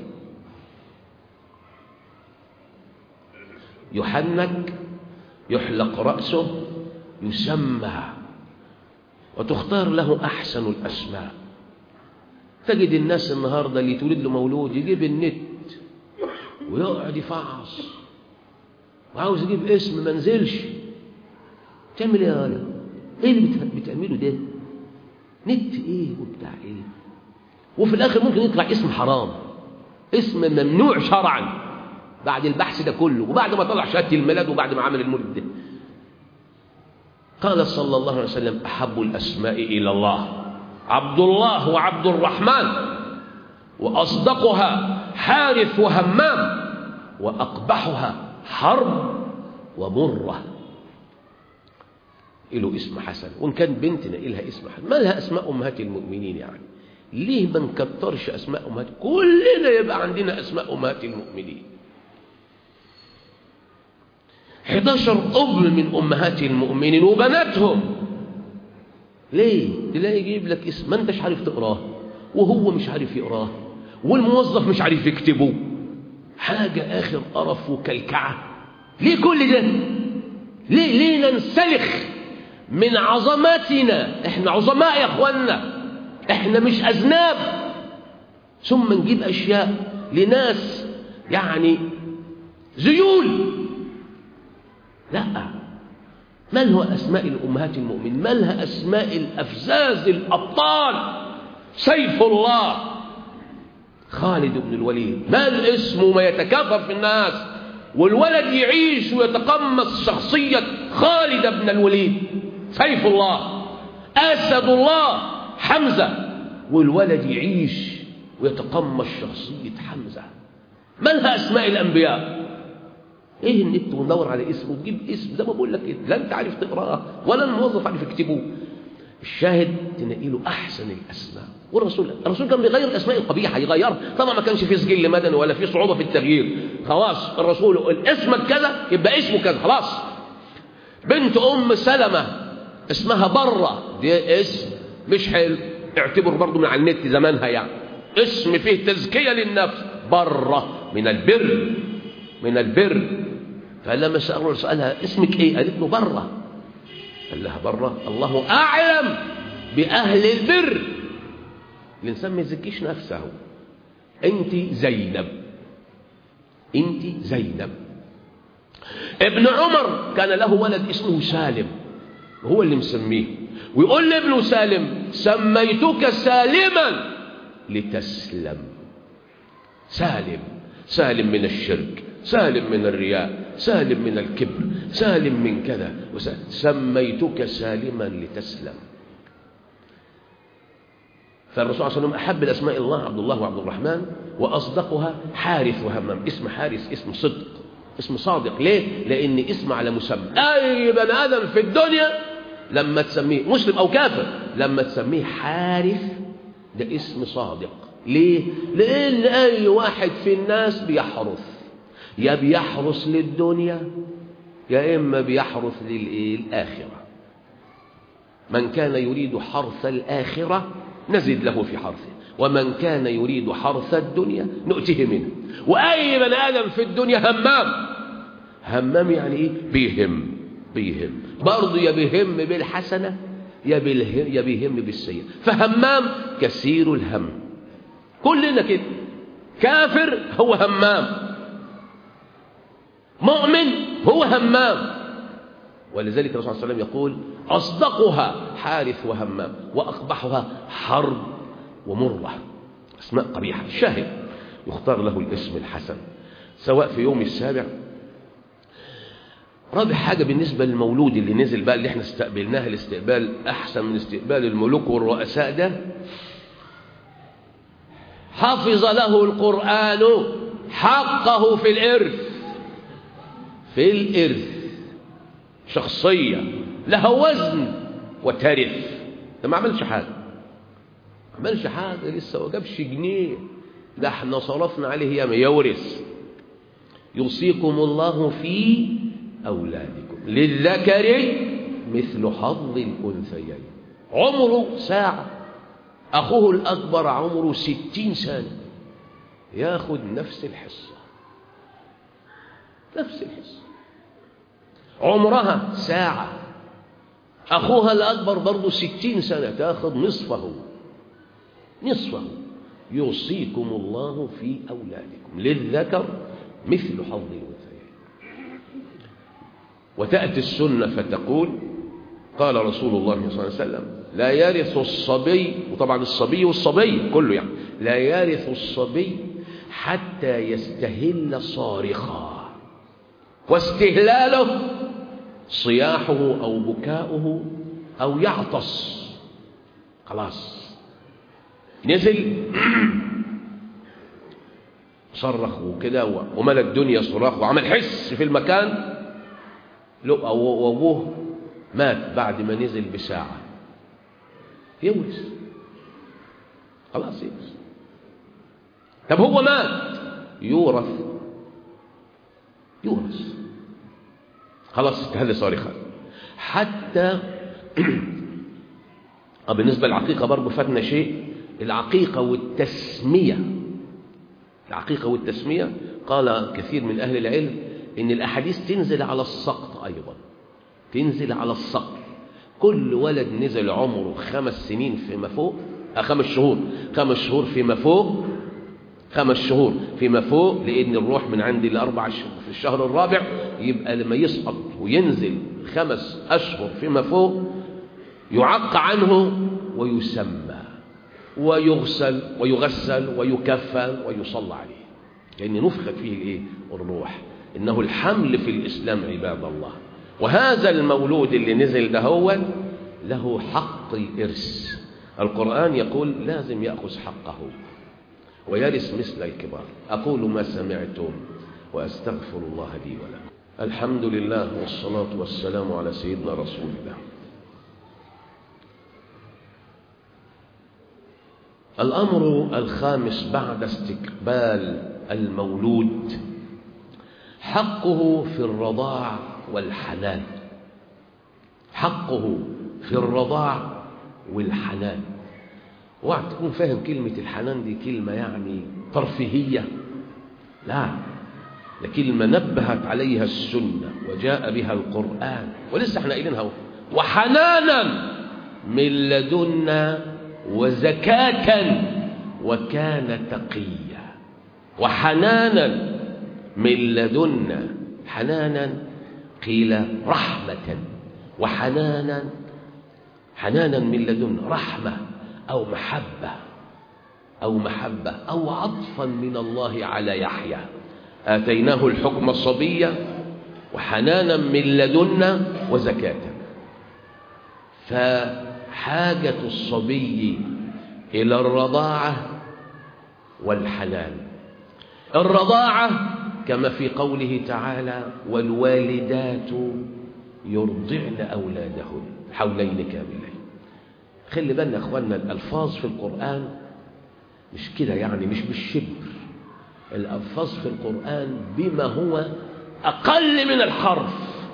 يحنك يحلق رأسه يسمى وتختار له أحسن الأسماء تجد الناس النهاردة اللي تولد له مولود يجيب النت ويقعد يفعص وعاوز يجيب اسم ما نزلش تعمل ايه يا ولد ايه اللي بتعمله ده نت ايه وبتاع ايه وفي الاخر ممكن يطلع اسم حرام اسم ممنوع شرعا بعد البحث ده كله وبعد ما طلع شهاده الميلاد وبعد ما عمل المولد ده قال صلى الله عليه وسلم احب الاسماء الى الله عبد الله وعبد الرحمن واصدقها حارث وهمام واقبحها حرب ومره له اسم حسن وان كان بنتنا لها اسم حسن ما لها اسماء امهات المؤمنين يعني ليه ما نكترش اسماء امهات كلنا يبقى عندنا اسماء امهات المؤمنين 11 ام من امهات المؤمنين وبناتهم ليه تلاقي يجيب لك اسم ما انتش عارف تقراه وهو مش عارف يقراه والموظف مش عارف يكتبه حاجه اخر قرف وكلكعه ليه كل ده ليه ليه ننسلخ من عظماتنا احنا عظماء يا اخوانا احنا مش اذناب ثم نجيب اشياء لناس يعني ذيول لا ما هو اسماء الامهات المؤمنين ما لها اسماء الافزاز الابطال سيف الله خالد بن الوليد ما الاسم وما يتكاثر في الناس والولد يعيش ويتقمص شخصية خالد بن الوليد سيف الله أسد الله حمزة والولد يعيش ويتقمص شخصية حمزة ما لها أسماء الأنبياء ايه النت وندور على اسم وتجيب اسم زي ما بقول لك إيه؟ لا انت عارف تقراه ولا الموظف عارف يكتبه الشاهد تنقي له احسن الاسماء والرسول الرسول كان بيغير الاسماء القبيحه يغيرها طبعا ما كانش في سجل مدني ولا في صعوبه في التغيير خلاص الرسول اسمك كذا يبقى اسمه كذا خلاص بنت ام سلمه اسمها بره دي اسم مش حلو اعتبر برضه من على النت زمانها يعني اسم فيه تزكيه للنفس بره من البر من البر فلما سألوا سألها اسمك ايه قالت له بره قال لها بره الله أعلم بأهل البر الإنسان ما يزكيش نفسه انت زينب انت زينب ابن عمر كان له ولد اسمه سالم هو اللي مسميه ويقول لابنه سالم سميتك سالما لتسلم سالم سالم من الشرك سالم من الرياء سالم من الكبر سالم من كذا سميتك سالما لتسلم فالرسول صلى الله عليه وسلم أحب الأسماء الله عبد الله وعبد الرحمن وأصدقها حارث وهمام اسم حارث اسم صدق اسم صادق ليه؟ لأن اسم على مسمى أي بني آدم في الدنيا لما تسميه مسلم أو كافر لما تسميه حارث ده اسم صادق ليه؟ لأن أي واحد في الناس بيحرث يا بيحرث للدنيا يا إما بيحرث للإيه؟ الآخرة من كان يريد حرث الآخرة نزد له في حرثه ومن كان يريد حرث الدنيا نؤته منه وأي بني آدم في الدنيا همام همام يعني إيه؟ بيهم بيهم برضه يا بيهم بالحسنة يا بالهم يا بيهم بالسيئة فهمام كثير الهم كلنا كده كافر هو همام مؤمن هو همام ولذلك الرسول صلى الله عليه وسلم يقول أصدقها حارث وهمام وأقبحها حرب ومرة اسماء قبيحة الشاهد يختار له الاسم الحسن سواء في يوم السابع رابع حاجة بالنسبة للمولود اللي نزل بقى اللي احنا استقبلناها الاستقبال أحسن من استقبال الملوك والرؤساء ده حفظ له القرآن حقه في الإرث في الإرث شخصية لها وزن وترث ده ما عملش حاجة ما عملش حاجة لسه ما جابش جنيه ده احنا صرفنا عليه ياما يورث يوصيكم الله في أولادكم للذكر مثل حظ الأنثيين عمره ساعة أخوه الأكبر عمره ستين سنة ياخد نفس الحصة نفس الحصة عمرها ساعة أخوها الأكبر برضه ستين سنة تاخذ نصفه نصفه يوصيكم الله في أولادكم للذكر مثل حظ الأنثيين وتأتي السنة فتقول قال رسول الله صلى الله عليه وسلم لا يرث الصبي وطبعا الصبي والصبي كله يعني لا يرث الصبي حتى يستهل صارخا واستهلاله صياحه أو بكاؤه أو يعطس خلاص نزل صرخ وكده وملى الدنيا صراخ وعمل حس في المكان وابوه مات بعد ما نزل بساعة يورث خلاص يورث طب هو مات يورث يورث خلاص استهل صارخا حتى بالنسبة للعقيقة برضه فاتنا شيء العقيقة والتسمية العقيقة والتسمية قال كثير من أهل العلم إن الأحاديث تنزل على السقط أيضا تنزل على السقط كل ولد نزل عمره خمس سنين فيما فوق خمس شهور خمس شهور فيما فوق خمس شهور فيما فوق لأن الروح من عند الأربع شهور في الشهر الرابع يبقى لما يسقط وينزل خمس أشهر فيما فوق يعق عنه ويسمى ويغسل ويغسل ويكفن ويصلى عليه لأن نفخت فيه الإيه؟ الروح إنه الحمل في الإسلام عباد الله وهذا المولود اللي نزل ده هو له حق الإرث القرآن يقول لازم يأخذ حقه ويرث مثل الكبار أقول ما سمعتم وأستغفر الله لي ولكم الحمد لله والصلاة والسلام على سيدنا رسول الله الأمر الخامس بعد استقبال المولود حقه في الرضاع والحنان حقه في الرضاع والحنان اوعى تكون فاهم كلمة الحنان دي كلمة يعني ترفيهية لا ده كلمة نبهت عليها السنة وجاء بها القرآن ولسه احنا قايلينها اهو وحنانا من لدنا وزكاة وكان تقيا وحنانا من لدنا حنانا قيل رحمة وحنانا حنانا من لدنا رحمة أو محبة أو محبة أو عطفا من الله على يحيى آتيناه الحكم الصبية وحنانا من لدنا وزكاة فحاجة الصبي إلى الرضاعة والحنان الرضاعة كما في قوله تعالى والوالدات يرضعن أولادهن حولين كاملين خلي بالنا اخواننا الألفاظ في القرآن مش كده يعني مش بالشبر الألفاظ في القرآن بما هو أقل من الحرف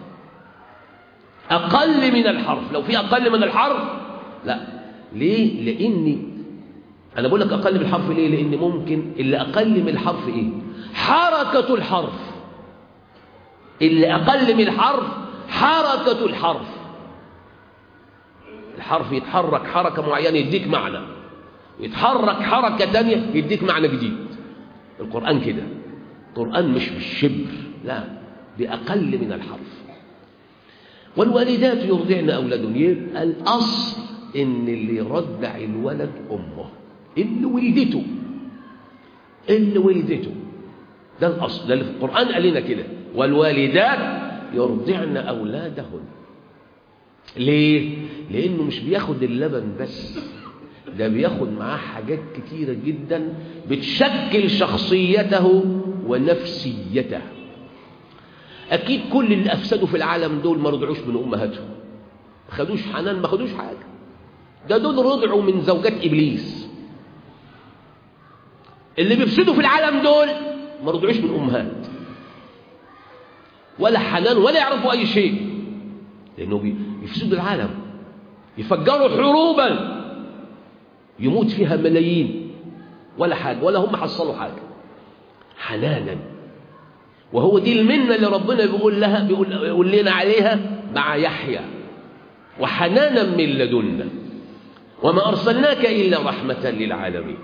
أقل من الحرف لو في أقل من الحرف لا ليه؟ لأني أنا بقول لك أقل من الحرف ليه؟ لأن ممكن اللي أقل من الحرف إيه؟ حركة الحرف اللي أقل من الحرف حركة الحرف الحرف يتحرك حركة معينة يديك معنى يتحرك حركة تانية يديك معنى جديد القرآن كده القرآن مش بالشبر لا بأقل من الحرف والوالدات يرضعن أولادهم يبقى الأصل إن اللي يرضع الولد أمه اللي ولدته اللي ولدته ده الأصل ده اللي في القرآن قال لنا كده والوالدات يرضعن أولادهن ليه؟ لأنه مش بياخد اللبن بس ده بياخد معاه حاجات كتيرة جدا بتشكل شخصيته ونفسيته أكيد كل اللي أفسدوا في العالم دول ما رضعوش من أمهاتهم ما خدوش حنان ما خدوش حاجة ده دول رضعوا من زوجات إبليس اللي بيفسدوا في العالم دول ما رضعوش من أمهات ولا حنان ولا يعرفوا أي شيء لأنه بيفسدوا العالم يفجروا حروبا يموت فيها ملايين ولا حاجة ولا هم حصلوا حاجة حنانا وهو دي المنة اللي ربنا بيقول لها بيقول, بيقول لنا عليها مع يحيى وحنانا من لدنا وما أرسلناك إلا رحمة للعالمين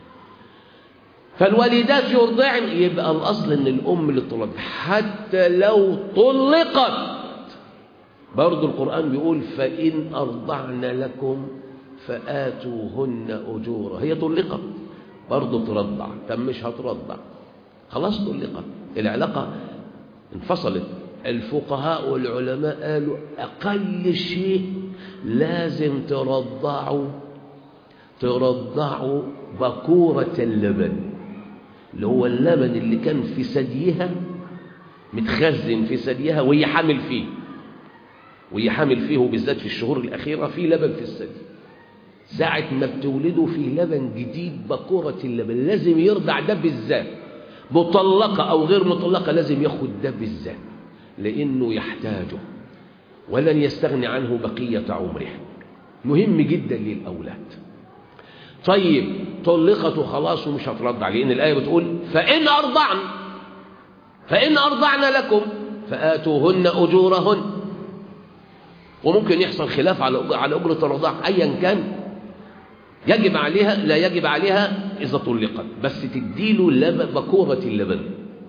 فالوالدات يرضعن يبقى الأصل أن الأم اللي طلقت حتى لو طلقت برضو القرآن بيقول فإن أرضعن لكم فآتوهن أجورا هي طلقت برضو ترضع طب مش هترضع خلاص طلقت العلاقة انفصلت الفقهاء والعلماء قالوا أقل شيء لازم ترضعوا ترضعوا بكورة اللبن اللي هو اللبن اللي كان في ثديها متخزن في ثديها وهي حامل فيه وهي حامل فيه وبالذات في الشهور الأخيرة في لبن في الثدي ساعة ما بتولدوا في لبن جديد بكورة اللبن لازم يرضع ده بالذات مطلقة أو غير مطلقة لازم ياخد ده بالذات لأنه يحتاجه ولن يستغني عنه بقية عمره مهم جدا للأولاد طيب طلقت وخلاص ومش هترضع لأن الآية بتقول فإن أرضعن فإن أرضعن لكم فآتوهن أجورهن وممكن يحصل خلاف على على أجرة الرضاع أيا كان يجب عليها لا يجب عليها إذا طلقت بس تديله لبن بكورة اللبن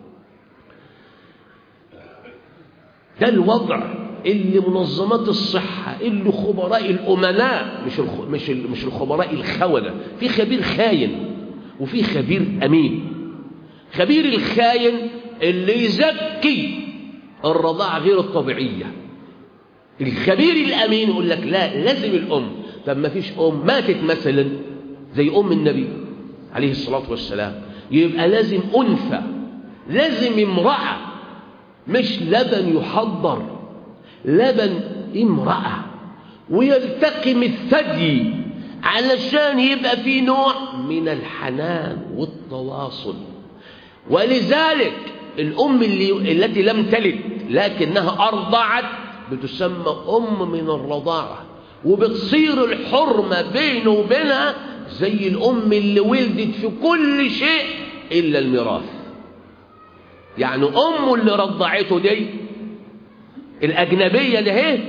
ده الوضع اللي منظمات الصحة اللي خبراء الأمناء مش الخ... مش ال... مش الخبراء الخونة في خبير خاين وفي خبير أمين خبير الخاين اللي يزكي الرضاعة غير الطبيعية الخبير الأمين يقول لك لا لازم الأم طب ما فيش أم ماتت مثلا زي أم النبي عليه الصلاة والسلام يبقى لازم أنثى لازم امرأة مش لبن يحضر لبن امرأة ويلتقم الثدي علشان يبقى في نوع من الحنان والتواصل ولذلك الأم اللي التي لم تلد لكنها أرضعت بتسمى أم من الرضاعة وبتصير الحرمة بينه وبينها زي الأم اللي ولدت في كل شيء إلا الميراث يعني أمه اللي رضعته دي الأجنبية ده هي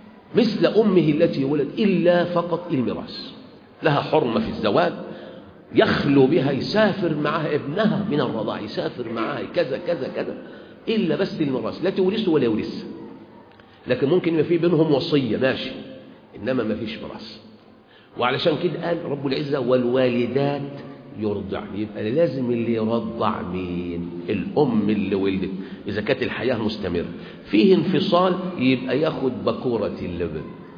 مثل أمه التي ولد إلا فقط الميراث لها حرمة في الزواج يخلو بها يسافر معها ابنها من الرضاع يسافر معها كذا كذا كذا إلا بس للميراث لا تورثه ولا يورثها لكن ممكن يبقى في بينهم وصية ماشي إنما ما فيش ميراث وعلشان كده قال رب العزة والوالدات يرضع يبقى لازم اللي يرضع مين الأم اللي ولدت إذا كانت الحياة مستمرة فيه انفصال يبقى ياخد بكورة اللبن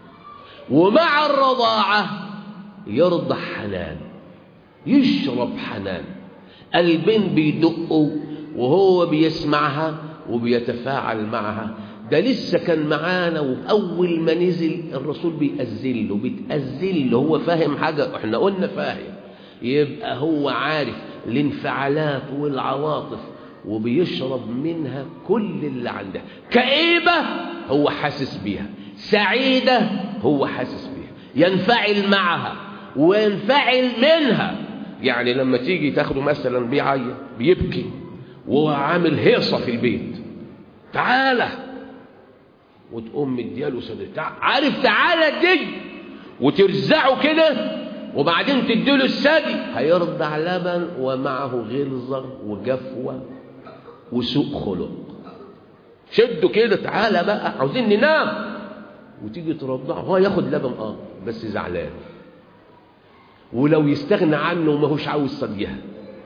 ومع الرضاعة يرضع حنان يشرب حنان البن بيدقه وهو بيسمعها وبيتفاعل معها ده لسه كان معانا وأول ما نزل الرسول بيأذن له بيتأذن له هو فاهم حاجة احنا قلنا فاهم يبقى هو عارف الانفعالات والعواطف وبيشرب منها كل اللي عندها كئيبة هو حاسس بيها سعيدة هو حاسس بيها ينفعل معها وينفعل منها يعني لما تيجي تاخده مثلا بيعيط بيبكي وهو عامل هيصة في البيت تعالى وتقوم مدياله سنة عارف تعالى دي وترزعه كده وبعدين تديله الثدي هيرضع لبن ومعه غلظة وجفوة وسوء خلق شده كده تعالى بقى عاوزين ننام وتيجي ترضعه هو ياخد لبن اه بس زعلان ولو يستغنى عنه وما هوش عاوز صديها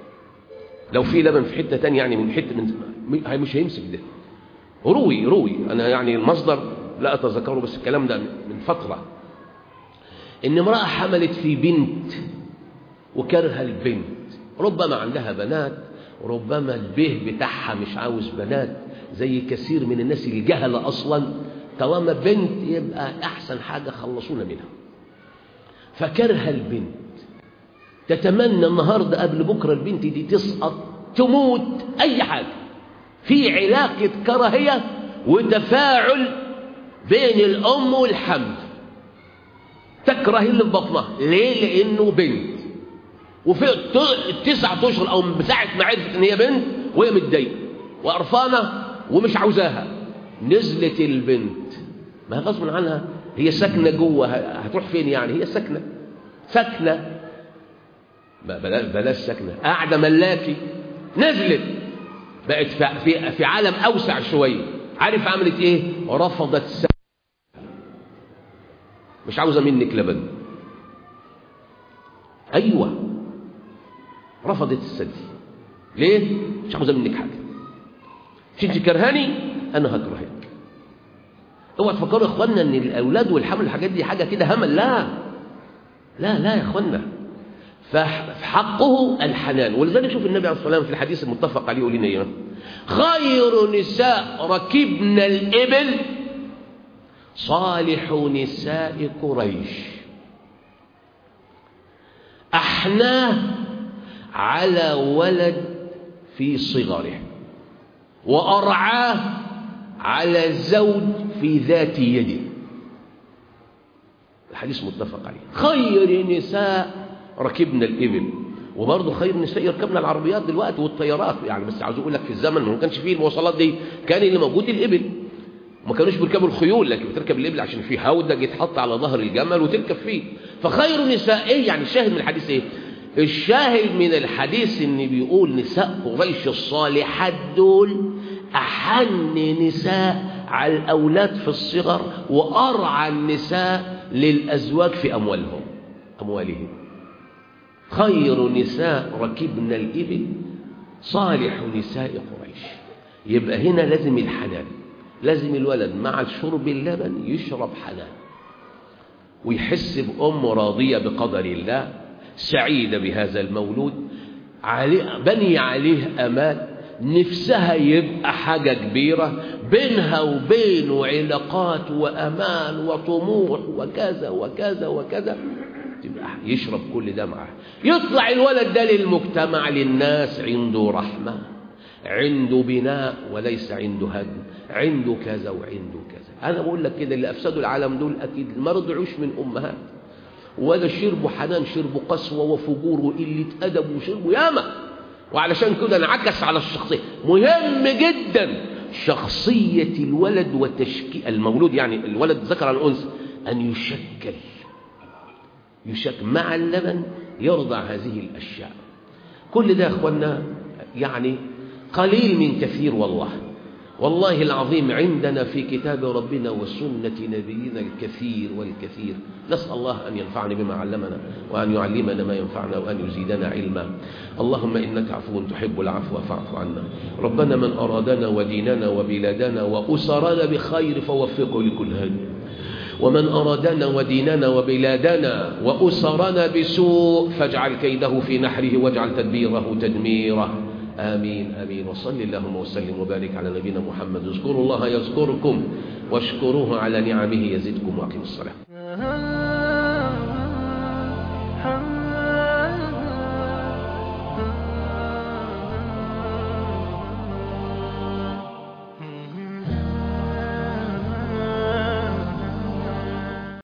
لو في لبن في حته تانية يعني من حته من هي مش هيمسك ده روي روي انا يعني المصدر لا اتذكره بس الكلام ده من فتره ان امراه حملت في بنت وكرها البنت ربما عندها بنات ربما البه بتاعها مش عاوز بنات زي كثير من الناس الجهله اصلا طالما بنت يبقى احسن حاجه خلصونا منها فكرها البنت تتمنى النهارده قبل بكره البنت دي تسقط تموت اي حاجه في علاقه كراهيه وتفاعل بين الام والحمل تكره اللي في بطنها ليه لانه بنت وفي التسعة اشهر او من ساعه ما عرفت ان هي بنت وهي متضايقه وقرفانه ومش عاوزاها نزلت البنت ما هي غصب عنها هي ساكنه جوه هتروح فين يعني هي ساكنه ساكنه بلاش بلاش ساكنه قاعده ملاكي نزلت بقت في في عالم اوسع شويه عارف عملت ايه رفضت السبب مش عاوزه منك لبن ايوه رفضت الثدي ليه مش عاوزه منك حاجه مش انت كرهاني انا هكرهك اوعى تفكروا يا اخوانا ان الاولاد والحمل الحاجات دي حاجه كده همل لا لا لا يا اخوانا فحقه الحنان ولذلك شوف النبي عليه الصلاه والسلام في الحديث المتفق عليه يقول لنا ايه خير نساء ركبن الابل صالح نساء قريش أحناه على ولد في صغره وأرعاه على زوج في ذات يده الحديث متفق عليه خير نساء ركبنا الإبل وبرضه خير نساء يركبن العربيات دلوقتي والطيارات يعني بس عاوز اقول لك في الزمن ما كانش فيه المواصلات دي كان اللي موجود الإبل ما كانوش بيركبوا الخيول لكن بتركب الإبل عشان في هودج يتحط على ظهر الجمل وتركب فيه فخير نساء ايه يعني الشاهد من الحديث ايه الشاهد من الحديث ان بيقول نساء قريش الصالحات دول احن نساء على الاولاد في الصغر وارعى النساء للازواج في اموالهم اموالهم خير نساء ركبنا الابل صالح نساء قريش يبقى هنا لازم الحنان لازم الولد مع شرب اللبن يشرب حنان ويحس بأمه راضية بقدر الله سعيدة بهذا المولود عليه بني عليه أمال نفسها يبقى حاجة كبيرة بينها وبينه علاقات وأمان وطموح وكذا وكذا وكذا تبقى يشرب كل ده معاه يطلع الولد ده للمجتمع للناس عنده رحمة عنده بناء وليس عنده هدم عنده كذا وعنده كذا أنا بقول لك كده اللي أفسدوا العالم دول أكيد ما رضعوش من أمهات ولا شربوا حنان شربوا قسوة وفجور وقلة أدب وشربوا ياما وعلشان كده انعكس على الشخصية مهم جدا شخصية الولد وتشكيل المولود يعني الولد ذكر عن الأنثى أن يشكل يشكل مع اللبن يرضع هذه الأشياء كل ده أخوانا يعني قليل من كثير والله والله العظيم عندنا في كتاب ربنا وسنة نبينا الكثير والكثير نسأل الله أن ينفعنا بما علمنا وأن يعلمنا ما ينفعنا وأن يزيدنا علما اللهم إنك عفو تحب العفو فاعف عنا ربنا من أرادنا وديننا وبلادنا وأسرنا بخير فوفقه لكل هدي ومن أرادنا وديننا وبلادنا وأسرنا بسوء فاجعل كيده في نحره واجعل تدبيره تدميره آمين آمين وصل اللهم وسلم وبارك على نبينا محمد اذكروا الله يذكركم واشكروه على نعمه يزدكم وأقيموا الصلاة